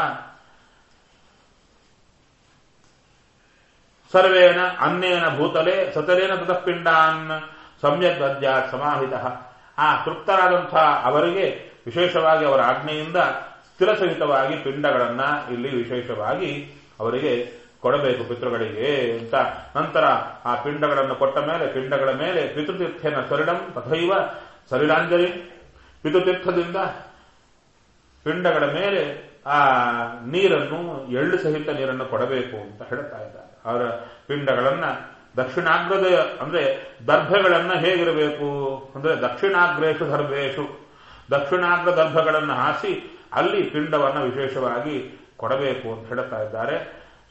ಸರ್ವೇಣ ಅನ್ನೇನ ಭೂತಲೆ ಸತಲೇನ ತತಃಪಿಂಡಾನ್ ಸಮ್ಯಕ್ ದದ್ಯಾತ್ ಸಮಾಹಿತ ಆ ತೃಪ್ತರಾದಂತಹ ಅವರಿಗೆ ವಿಶೇಷವಾಗಿ ಅವರ ಆಜ್ಞೆಯಿಂದ ಸ್ಥಿರಸಹಿತವಾಗಿ ಪಿಂಡಗಳನ್ನ ಇಲ್ಲಿ ವಿಶೇಷವಾಗಿ ಅವರಿಗೆ ಕೊಡಬೇಕು ಪಿತೃಗಳಿಗೆ ಅಂತ ನಂತರ ಆ ಪಿಂಡಗಳನ್ನು ಕೊಟ್ಟ ಮೇಲೆ ಪಿಂಡಗಳ ಮೇಲೆ ಪಿತೃತೀರ್ಥೇನ ಸರಿಡಂ ತಥೈವ ಸರಿಡಾಂಜಲಿ ಪಿತೃತೀರ್ಥದಿಂದ ಪಿಂಡಗಳ ಮೇಲೆ ಆ ನೀರನ್ನು ಎಳ್ಳು ಸಹಿತ ನೀರನ್ನು ಕೊಡಬೇಕು ಅಂತ ಹೇಳ್ತಾ ಇದ್ದಾರೆ ಅವರ ಪಿಂಡಗಳನ್ನ ದಕ್ಷಿಣಾಗ್ರದ ಅಂದ್ರೆ ದರ್ಭೆಗಳನ್ನ ಹೇಗಿರಬೇಕು ಅಂದ್ರೆ ದಕ್ಷಿಣಾಗ್ರೇಶು ದರ್ಭೇಶು ದಕ್ಷಿಣಾಗ್ರ ದರ್ಭಗಳನ್ನು ಹಾಸಿ ಅಲ್ಲಿ ಪಿಂಡವನ್ನು ವಿಶೇಷವಾಗಿ ಕೊಡಬೇಕು ಅಂತ ಹೇಳ್ತಾ ಇದ್ದಾರೆ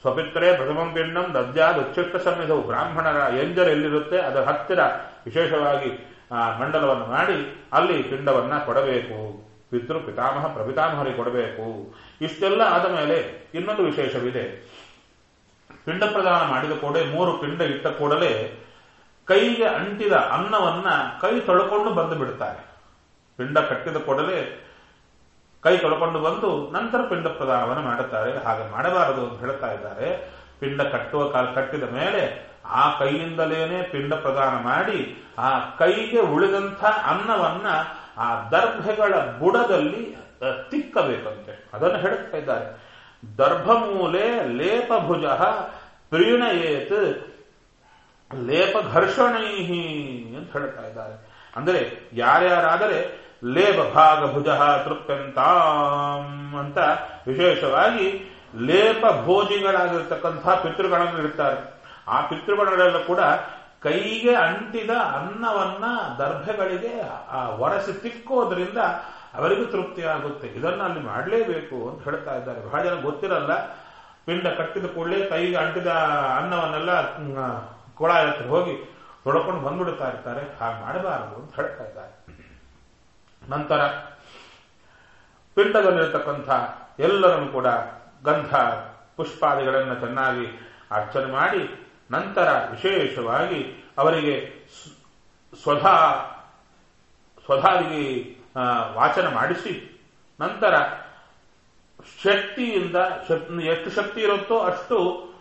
ಸ್ವಪಿತ್ರೇ ಪ್ರಥಮಂ ಪಿಂಡಂ ದದ್ಯಾದ ಉಚ್ಚಿಷ್ಟ ಸಮ್ಮಿಧವು ಬ್ರಾಹ್ಮಣರ ಎಂಜಲ್ ಎಲ್ಲಿರುತ್ತೆ ಅದರ ಹತ್ತಿರ ವಿಶೇಷವಾಗಿ ಆ ಮಂಡಲವನ್ನು ಮಾಡಿ ಅಲ್ಲಿ ಪಿಂಡವನ್ನ ಕೊಡಬೇಕು ಪಿತೃ ಪಿತಾಮಹ ಪ್ರಪಿತಾಮಹರಿಗೆ ಕೊಡಬೇಕು ಇಷ್ಟೆಲ್ಲ ಆದ ಮೇಲೆ ಇನ್ನೊಂದು ವಿಶೇಷವಿದೆ ಪಿಂಡ ಪ್ರದಾನ ಮಾಡಿದ ಕೂಡಲೇ ಮೂರು ಪಿಂಡ ಇಟ್ಟ ಕೂಡಲೇ ಕೈಗೆ ಅಂಟಿದ ಅನ್ನವನ್ನ ಕೈ ತೊಳ್ಕೊಂಡು ಬಂದು ಬಿಡ್ತಾರೆ ಪಿಂಡ ಕಟ್ಟಿದ ಕೂಡಲೇ ಕೈ ತೊಳ್ಕೊಂಡು ಬಂದು ನಂತರ ಪಿಂಡ ಪ್ರದಾನವನ್ನು ಮಾಡುತ್ತಾರೆ ಹಾಗೆ ಮಾಡಬಾರದು ಅಂತ ಹೇಳ್ತಾ ಇದ್ದಾರೆ ಪಿಂಡ ಕಟ್ಟುವ ಕಾಲ ಕಟ್ಟಿದ ಮೇಲೆ ಆ ಕೈಯಿಂದಲೇನೆ ಪಿಂಡ ಪ್ರದಾನ ಮಾಡಿ ಆ ಕೈಗೆ ಉಳಿದಂಥ ಅನ್ನವನ್ನ ಆ ದರ್ಭೆಗಳ ಬುಡದಲ್ಲಿ ತಿಕ್ಕಬೇಕಂತೆ ಅದನ್ನು ಹೇಳ್ತಾ ಇದ್ದಾರೆ ದರ್ಭಮೂಲೆ ಲೇಪಭುಜ ಪ್ರೀಣಯೇತ್ ಲೇಪ ಘರ್ಷಣೈಹಿ ಅಂತ ಹೇಳ್ತಾ ಇದ್ದಾರೆ ಅಂದರೆ ಯಾರ್ಯಾರಾದರೆ ಲೇಪ ಭಾಗ ಭುಜ ತೃಪ್ಯಂತಾಂ ಅಂತ ವಿಶೇಷವಾಗಿ ಲೇಪ ಭೋಜಿಗಳಾಗಿರ್ತಕ್ಕಂಥ ಪಿತೃಗಳನ್ನು ಇರ್ತಾರೆ ಆ ಪಿತೃಗಳೆಲ್ಲ ಕೂಡ ಕೈಗೆ ಅಂಟಿದ ಅನ್ನವನ್ನ ದರ್ಭೆಗಳಿಗೆ ಆ ಒರೆಸಿ ತಿಕ್ಕೋದ್ರಿಂದ ಅವರಿಗೂ ತೃಪ್ತಿ ಆಗುತ್ತೆ ಇದನ್ನ ಅಲ್ಲಿ ಮಾಡಲೇಬೇಕು ಅಂತ ಹೇಳ್ತಾ ಇದ್ದಾರೆ ಬಹಳ ಜನ ಗೊತ್ತಿರಲ್ಲ ಪಿಂಡ ಕಟ್ಟಿದ ಕೂಡಲೇ ಕೈಗೆ ಅಂಟಿದ ಅನ್ನವನ್ನೆಲ್ಲ ಕೊಳ ಹತ್ರ ಹೋಗಿ ತೊಳ್ಕೊಂಡು ಬಂದ್ಬಿಡ್ತಾ ಇರ್ತಾರೆ ಹಾಗೆ ಮಾಡಬಾರದು ಅಂತ ಹೇಳ್ತಾ ಇದ್ದಾರೆ ನಂತರ ಪಿಂಡದಲ್ಲಿರತಕ್ಕಂಥ ಎಲ್ಲರನ್ನು ಕೂಡ ಗಂಧ ಪುಷ್ಪಾದಿಗಳನ್ನು ಚೆನ್ನಾಗಿ ಅರ್ಚನೆ ಮಾಡಿ ನಂತರ ವಿಶೇಷವಾಗಿ ಅವರಿಗೆ ಸ್ವಧಾ ಸ್ವಧಾದಿಗೆ ವಾಚನ ಮಾಡಿಸಿ ನಂತರ ಶಕ್ತಿಯಿಂದ ಎಷ್ಟು ಶಕ್ತಿ ಇರುತ್ತೋ ಅಷ್ಟು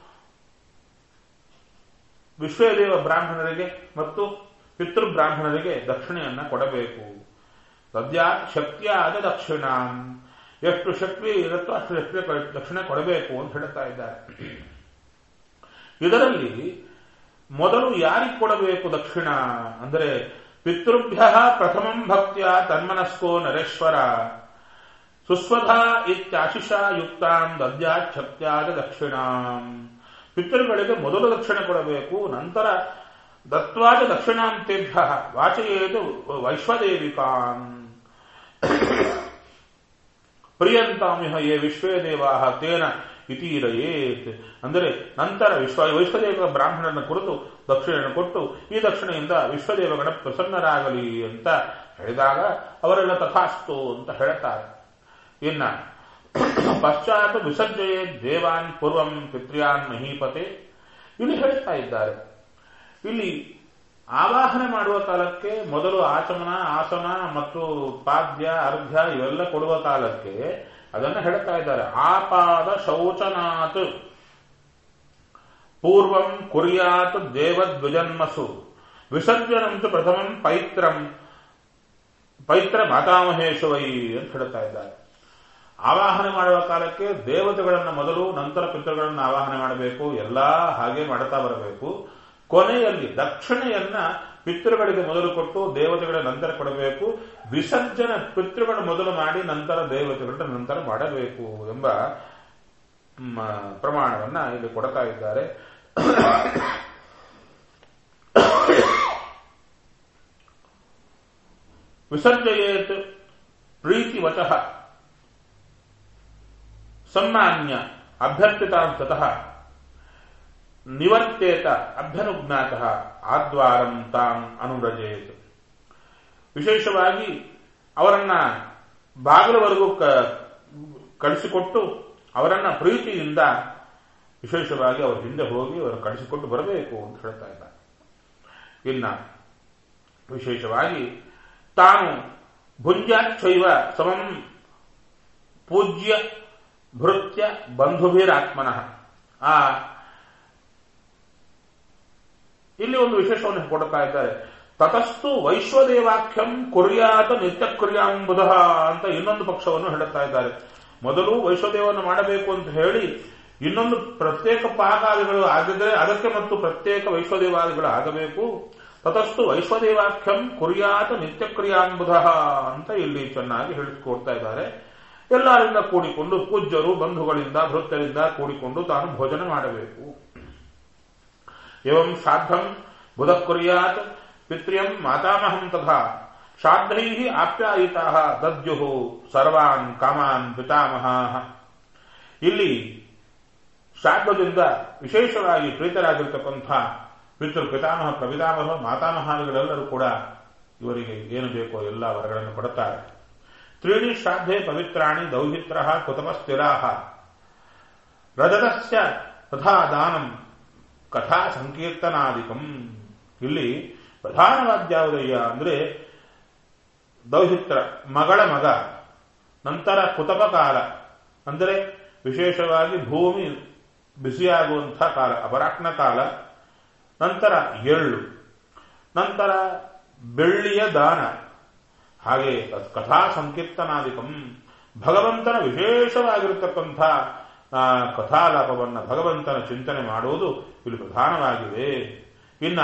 ವಿಶ್ವದೇವ ಬ್ರಾಹ್ಮಣರಿಗೆ ಮತ್ತು ಪಿತೃ ಬ್ರಾಹ್ಮಣರಿಗೆ ದಕ್ಷಿಣೆಯನ್ನ ಕೊಡಬೇಕು ಸದ್ಯ ಶಕ್ತಿಯಾದ ದಕ್ಷಿಣ ಎಷ್ಟು ಶಕ್ತಿ ಇರುತ್ತೋ ಅಷ್ಟು ಶಕ್ತಿ ದಕ್ಷಿಣೆ ಕೊಡಬೇಕು ಅಂತ ಹೇಳ್ತಾ ಇದ್ದಾರೆ ಇದರಲ್ಲಿ ಮೊದಲು ಯಾರಿಗೆ ಕೊಡಬೇಕು ದಕ್ಷಿಣ ಅಂದರೆ ಪಿತೃಭ್ಯ ಪ್ರಥಮಂ ಭಕ್ತಿಯ ತನ್ಮನಸ್ಕೋ ನರೇಶ್ವರ ಸುಸ್ವಧಾ ಇತ್ಯಾಶಿಷ ಯುಕ್ತಾಂ ದದ್ಯಾತ್ ಶಕ್ತಿಯಾದ ದಕ್ಷಿಣಾಂ ಪಿತೃಗಳಿಗೆ ಮೊದಲು ದಕ್ಷಿಣ ಕೊಡಬೇಕು ನಂತರ ದತ್ವಾದ ದಕ್ಷಿಣಾಂತೇಭ್ಯ ವಾಚಯೇದು ವೈಶ್ವದೇವಿಕಾನ್ ಪ್ರಿಯಂತಾಮಿಹ ಯೇ ವಿಶ್ವೇ ದೇವಾ ತೇನ ಇತೀರಯೇತ್ ಅಂದರೆ ನಂತರ ವಿಶ್ವ ವೈಶ್ವದೇವ ಬ್ರಾಹ್ಮಣನ ಕುರಿತು ದಕ್ಷಿಣೆಯನ್ನು ಕೊಟ್ಟು ಈ ದಕ್ಷಿಣೆಯಿಂದ ವಿಶ್ವದೇವಗಣ ಪ್ರಸನ್ನರಾಗಲಿ ಅಂತ ಹೇಳಿದಾಗ ಅವರೆಲ್ಲ ತಥಾಸ್ತು ಅಂತ ಹೇಳ್ತಾರೆ ಇನ್ನ ಪಶ್ಚಾತ್ ವಿಸರ್ಜಯೇ ದೇವಾನ್ ಪೂರ್ವಂ ಪಿತ್ರಿಯಾನ್ ಮಹೀಪತೆ ಇಲ್ಲಿ ಹೇಳ್ತಾ ಇದ್ದಾರೆ ಇಲ್ಲಿ ಆವಾಹನೆ ಮಾಡುವ ಕಾಲಕ್ಕೆ ಮೊದಲು ಆಚಮನ ಆಸನ ಮತ್ತು ಪಾದ್ಯ ಅರ್ಘ್ಯ ಇವೆಲ್ಲ ಕೊಡುವ ಕಾಲಕ್ಕೆ ಅದನ್ನು ಹೇಳ್ತಾ ಇದ್ದಾರೆ ಆಪಾದ ಶೌಚನಾತ್ ಪೂರ್ವಂ ಕುರ್ಯಾತ್ ದೇವದ್ವಿಜನ್ಮಸು ವಿಸರ್ಜನಂತು ಪ್ರಥಮಂ ಪೈತ್ರಂ ಪೈತ್ರ ಮಾತಾಮಹೇಶವೈ ಅಂತ ಹೇಳ್ತಾ ಇದ್ದಾರೆ ಆವಾಹನೆ ಮಾಡುವ ಕಾಲಕ್ಕೆ ದೇವತೆಗಳನ್ನು ಮೊದಲು ನಂತರ ಪಿತೃಗಳನ್ನು ಆವಾಹನೆ ಮಾಡಬೇಕು ಎಲ್ಲಾ ಹಾಗೆ ಮಾಡ್ತಾ ಬರಬೇಕು ಕೊನೆಯಲ್ಲಿ ದಕ್ಷಿಣೆಯನ್ನ ಪಿತೃಗಳಿಗೆ ಮೊದಲು ಕೊಟ್ಟು ದೇವತೆಗಳ ನಂತರ ಕೊಡಬೇಕು ವಿಸರ್ಜನೆ ಪಿತೃಗಳ ಮೊದಲು ಮಾಡಿ ನಂತರ ದೇವತೆಗಳ ನಂತರ ಮಾಡಬೇಕು ಎಂಬ ಪ್ರಮಾಣವನ್ನ ಇಲ್ಲಿ ಕೊಡ್ತಾ ಇದ್ದಾರೆ ವಿಸರ್ಜಯೇತ್ ಪ್ರೀತಿವಚಃ ಸಮ್ಮಾನ್ಯ ಅಭ್ಯರ್ಥಿತಾಂತತಃ ನಿವರ್ತೇತ ಅಭ್ಯನುಜ್ಞಾತ ಆದ್ವಾರಂ ತಾಂ ಅನುರಜೇತ್ ವಿಶೇಷವಾಗಿ ಅವರನ್ನ ಬಾಗಿಲವರೆಗೂ ಕಳಿಸಿಕೊಟ್ಟು ಅವರನ್ನ ಪ್ರೀತಿಯಿಂದ ವಿಶೇಷವಾಗಿ ಅವರ ಹಿಂದೆ ಹೋಗಿ ಅವರು ಕಳಿಸಿಕೊಟ್ಟು ಬರಬೇಕು ಅಂತ ಹೇಳ್ತಾ ಇದ್ದಾರೆ ಇನ್ನ ವಿಶೇಷವಾಗಿ ತಾನು ಭುಂಜಾಚ್ಛೈವ ಸಮಂ ಪೂಜ್ಯ ಭೃತ್ಯ ಬಂಧುಭಿರಾತ್ಮನಃ ಆ ಇಲ್ಲಿ ಒಂದು ವಿಶೇಷವನ್ನು ಕೊಡ್ತಾ ಇದ್ದಾರೆ ತತಸ್ತು ವೈಶ್ವದೇವಾಖ್ಯಂ ಕುರ್ಯಾತ ನಿತ್ಯ ಕ್ರಿಯಾಂಬುಧ ಅಂತ ಇನ್ನೊಂದು ಪಕ್ಷವನ್ನು ಹೇಳುತ್ತಾ ಇದ್ದಾರೆ ಮೊದಲು ವೈಶ್ವದೇವವನ್ನು ಮಾಡಬೇಕು ಅಂತ ಹೇಳಿ ಇನ್ನೊಂದು ಪ್ರತ್ಯೇಕ ಪಾಕಾದಿಗಳು ಆಗಿದ್ರೆ ಅದಕ್ಕೆ ಮತ್ತು ಪ್ರತ್ಯೇಕ ವೈಶ್ವದೇವಾದಿಗಳು ಆಗಬೇಕು ತತಸ್ತು ವೈಶ್ವದೇವಾಖ್ಯಂ ಕುರ್ಯಾತ ನಿತ್ಯ ಕ್ರಿಯಾಂಬುಧ ಅಂತ ಇಲ್ಲಿ ಚೆನ್ನಾಗಿ ಹೇಳಿಕೊಡ್ತಾ ಇದ್ದಾರೆ ಎಲ್ಲರಿಂದ ಕೂಡಿಕೊಂಡು ಪೂಜ್ಯರು ಬಂಧುಗಳಿಂದ ಭೃತ್ಯರಿಂದ ಕೂಡಿಕೊಂಡು ತಾನು ಭೋಜನ ಮಾಡಬೇಕು एवं श्राद्धम बुध कुर्यात पित्रियम मातामहम तथा श्राद्धै आप्यायिता दद्यु ಸರ್ವಾನ್ ಕಾಮಾನ್ ಪಿತಾಮಹ ಇಲ್ಲಿ ಶ್ರಾದ್ದದಿಂದ ವಿಶೇಷವಾಗಿ ಪ್ರೀತರಾಗಿರ್ತಕ್ಕಂಥ ಪಿತೃ ಪಿತಾಮಹ ಪ್ರಪಿತಾಮಹ ಮಾತಾಮಹಾದಿಗಳೆಲ್ಲರೂ ಕೂಡ ಇವರಿಗೆ ಏನು ಬೇಕೋ ಎಲ್ಲ ವರಗಳನ್ನು ಕೊಡುತ್ತಾರೆ ತ್ರೀಣಿ ಶ್ರಾದ್ಧೆ ಪವಿತ್ರಾಣಿ ದೌಹಿತ್ರ ಕುತಪಸ್ಥಿರಾ ರಜತಸ್ಯ ತಥಾ ದಾನಂ ಕಥಾ ಸಂಕೀರ್ತನಾದಿಕಂ ಇಲ್ಲಿ ಪ್ರಧಾನವಾದ್ಯಾವುದಯ್ಯ ಅಂದ್ರೆ ದೌಹಿತ್ರ ಮಗಳ ಮಗ ನಂತರ ಕುತಪ ಕಾಲ ಅಂದರೆ ವಿಶೇಷವಾಗಿ ಭೂಮಿ ಬಿಸಿಯಾಗುವಂಥ ಕಾಲ ಅಪರಾಕ್ನ ಕಾಲ ನಂತರ ಎಳ್ಳು ನಂತರ ಬೆಳ್ಳಿಯ ದಾನ ಹಾಗೆ ಕಥಾ ಸಂಕೀರ್ತನಾದಿಕಂ ಭಗವಂತನ ವಿಶೇಷವಾಗಿರತಕ್ಕಂಥ ಕಥಾಲಾಪವನ್ನ ಭಗವಂತನ ಚಿಂತನೆ ಮಾಡುವುದು ಇಲ್ಲಿ ಪ್ರಧಾನವಾಗಿದೆ ಇನ್ನ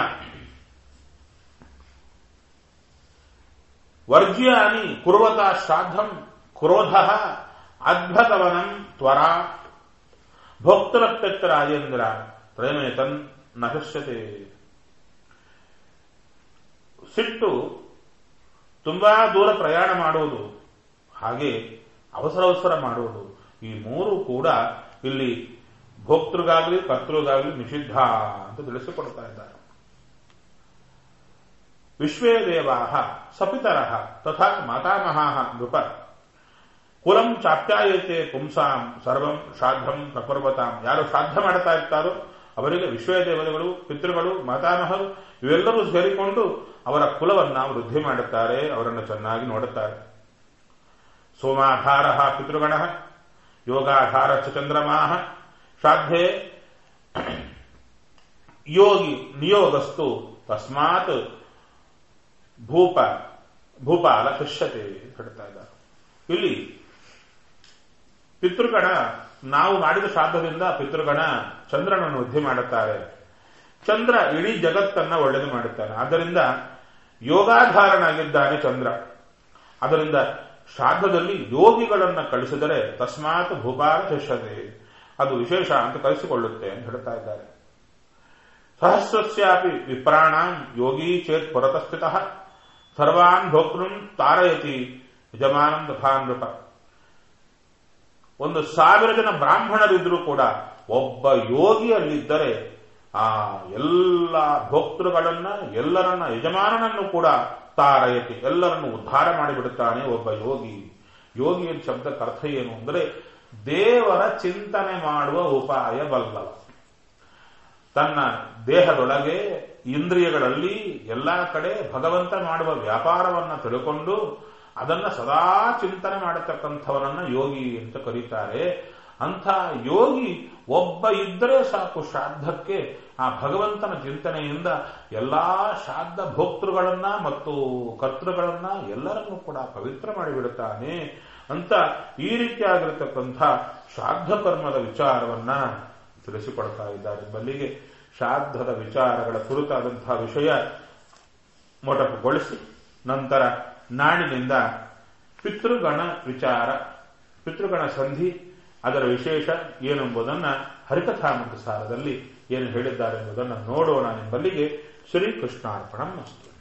ವರ್ಜ್ಯಾನಿ ಕುರುವತ ಶ್ರಾದ್ದಂ ಕ್ರೋಧ ಅದ್ಭುತವನಂ ತ್ವರ ಭೋಕ್ತೃಪ್ತ ರಾಜೇಂದ್ರ ಪ್ರೇಮೇತನ್ ನಶಸ್ಯತೆ ಸಿಟ್ಟು ತುಂಬಾ ದೂರ ಪ್ರಯಾಣ ಮಾಡುವುದು ಹಾಗೆ ಅವಸರ ಅವಸರ ಮಾಡುವುದು ಈ ಮೂರು ಕೂಡ ಇಲ್ಲಿ ಭೋಕ್ತೃಗಾಗಲಿ ಕರ್ತೃಗಾಗಲಿ ನಿಷಿದ್ಧ ಅಂತ ತಿಳಿಸಿಕೊಡ್ತಾ ಇದ್ದಾರೆ ವಿಶ್ವೇ ದೇವಾ ಸಪಿತರ ತಥಾ ಮಾತಾಮಹಾ ನೃಪ ಕುಲಂ ಚಾಪ್ಯಾಯತೆ ಪುಂಸಾಂ ಸರ್ವಂ ಶ್ರಾದ್ದಂ ಪ್ರಪರ್ವತಾಂ ಯಾರು ಶ್ರಾದ್ದ ಮಾಡ್ತಾ ಇರ್ತಾರೋ ಅವರಿಗೆ ವಿಶ್ವೇ ದೇವತೆಗಳು ಪಿತೃಗಳು ಮಾತಾಮಹರು ಇವೆಲ್ಲರೂ ಸೇರಿಕೊಂಡು ಅವರ ಕುಲವನ್ನ ವೃದ್ಧಿ ಮಾಡುತ್ತಾರೆ ಅವರನ್ನು ಚೆನ್ನಾಗಿ ನೋಡುತ್ತಾರೆ ಸೋಮಾಧಾರ ಪಿತೃಗಣ ಯೋಗಾಧಾರ ಚಂದ್ರಮಾ ಶ್ರಾದ್ಧೆ ಯೋಗಿ ನಿಯೋಗಸ್ತು ತಸ್ಮಾತ್ ಭೂಪ ಭೂಪಾಲ ಶಿಷ್ಯತೆ ಹೇಳ್ತಾ ಇದ್ದಾರೆ ಇಲ್ಲಿ ಪಿತೃಗಣ ನಾವು ಮಾಡಿದ ಶ್ರಾದ್ದದಿಂದ ಪಿತೃಗಣ ಚಂದ್ರನನ್ನು ವೃದ್ಧಿ ಮಾಡುತ್ತಾರೆ ಚಂದ್ರ ಇಡೀ ಜಗತ್ತನ್ನ ಒಳ್ಳೆಯದು ಮಾಡುತ್ತಾನೆ ಆದ್ದರಿಂದ ಯೋಗಾಧಾರನಾಗಿದ್ದಾನೆ ಚಂದ್ರ ಅದರಿಂದ ಶ್ರಾದ್ದದಲ್ಲಿ ಯೋಗಿಗಳನ್ನ ಕಳಿಸಿದರೆ ತಸ್ಮಾತ್ ಭೂಪಾಲ ಶಿಷ್ಯತೆ ಅದು ವಿಶೇಷ ಅಂತ ಕಲಿಸಿಕೊಳ್ಳುತ್ತೆ ಅಂತ ಹೇಳ್ತಾ ಇದ್ದಾರೆ ಸಹಸ್ರಸ್ಯಾಪಿ ವಿಪ್ರಾಣಾಂ ಯೋಗಿ ಚೇತ್ ಪುರತಸ್ಥಿತ ಸರ್ವಾನ್ ಭೋಕ್ತೃಂ ತಾರಯತಿ ಯಜಮಾನಂ ತಥಾ ನೃಪ ಒಂದು ಸಾವಿರ ಜನ ಬ್ರಾಹ್ಮಣರಿದ್ರೂ ಕೂಡ ಒಬ್ಬ ಯೋಗಿ ಅಲ್ಲಿದ್ದರೆ ಆ ಎಲ್ಲ ಭೋಕ್ತೃಗಳನ್ನ ಎಲ್ಲರನ್ನ ಯಜಮಾನನನ್ನು ಕೂಡ ತಾರಯತಿ ಎಲ್ಲರನ್ನು ಉದ್ಧಾರ ಮಾಡಿಬಿಡುತ್ತಾನೆ ಒಬ್ಬ ಯೋಗಿ ಯೋಗಿ ಅಂತ ಶಬ್ದಕ್ಕೆ ಅರ್ಥ ಏನು ಅಂದರೆ ದೇವರ ಚಿಂತನೆ ಮಾಡುವ ಉಪಾಯ ಬಲ್ಲವ ತನ್ನ ದೇಹದೊಳಗೆ ಇಂದ್ರಿಯಗಳಲ್ಲಿ ಎಲ್ಲ ಕಡೆ ಭಗವಂತ ಮಾಡುವ ವ್ಯಾಪಾರವನ್ನ ತಿಳ್ಕೊಂಡು ಅದನ್ನ ಸದಾ ಚಿಂತನೆ ಮಾಡತಕ್ಕಂಥವರನ್ನ ಯೋಗಿ ಅಂತ ಕರೀತಾರೆ ಅಂಥ ಯೋಗಿ ಒಬ್ಬ ಇದ್ದರೆ ಸಾಕು ಶ್ರಾದ್ದಕ್ಕೆ ಆ ಭಗವಂತನ ಚಿಂತನೆಯಿಂದ ಎಲ್ಲಾ ಶ್ರಾದ್ದ ಭೋಕ್ತೃಗಳನ್ನ ಮತ್ತು ಕರ್ತೃಗಳನ್ನ ಎಲ್ಲರನ್ನೂ ಕೂಡ ಪವಿತ್ರ ಮಾಡಿಬಿಡುತ್ತಾನೆ ಅಂತ ಈ ರೀತಿಯಾಗಿರತಕ್ಕಂಥ ಶ್ರಾದ್ದ ಕರ್ಮದ ವಿಚಾರವನ್ನ ತಿಳಿಸಿಕೊಡ್ತಾ ಇದ್ದಾರೆ ಬಲ್ಲಿಗೆ ಶ್ರಾದ್ದದ ವಿಚಾರಗಳ ಕುರಿತಾದಂತಹ ವಿಷಯ ಮೊಟಕುಗೊಳಿಸಿ ನಂತರ ನಾಡಿನಿಂದ ಪಿತೃಗಣ ವಿಚಾರ ಪಿತೃಗಣ ಸಂಧಿ ಅದರ ವಿಶೇಷ ಏನೆಂಬುದನ್ನು ಹರಿಕಥಾಮೃತ ಸಾರದಲ್ಲಿ ಏನು ಹೇಳಿದ್ದಾರೆ ಎಂಬುದನ್ನು ನೋಡೋಣ ಎಂಬಲ್ಲಿಗೆ ಶ್ರೀಕೃಷ್ಣಾರ್ಪಣ ಮಸ್ತು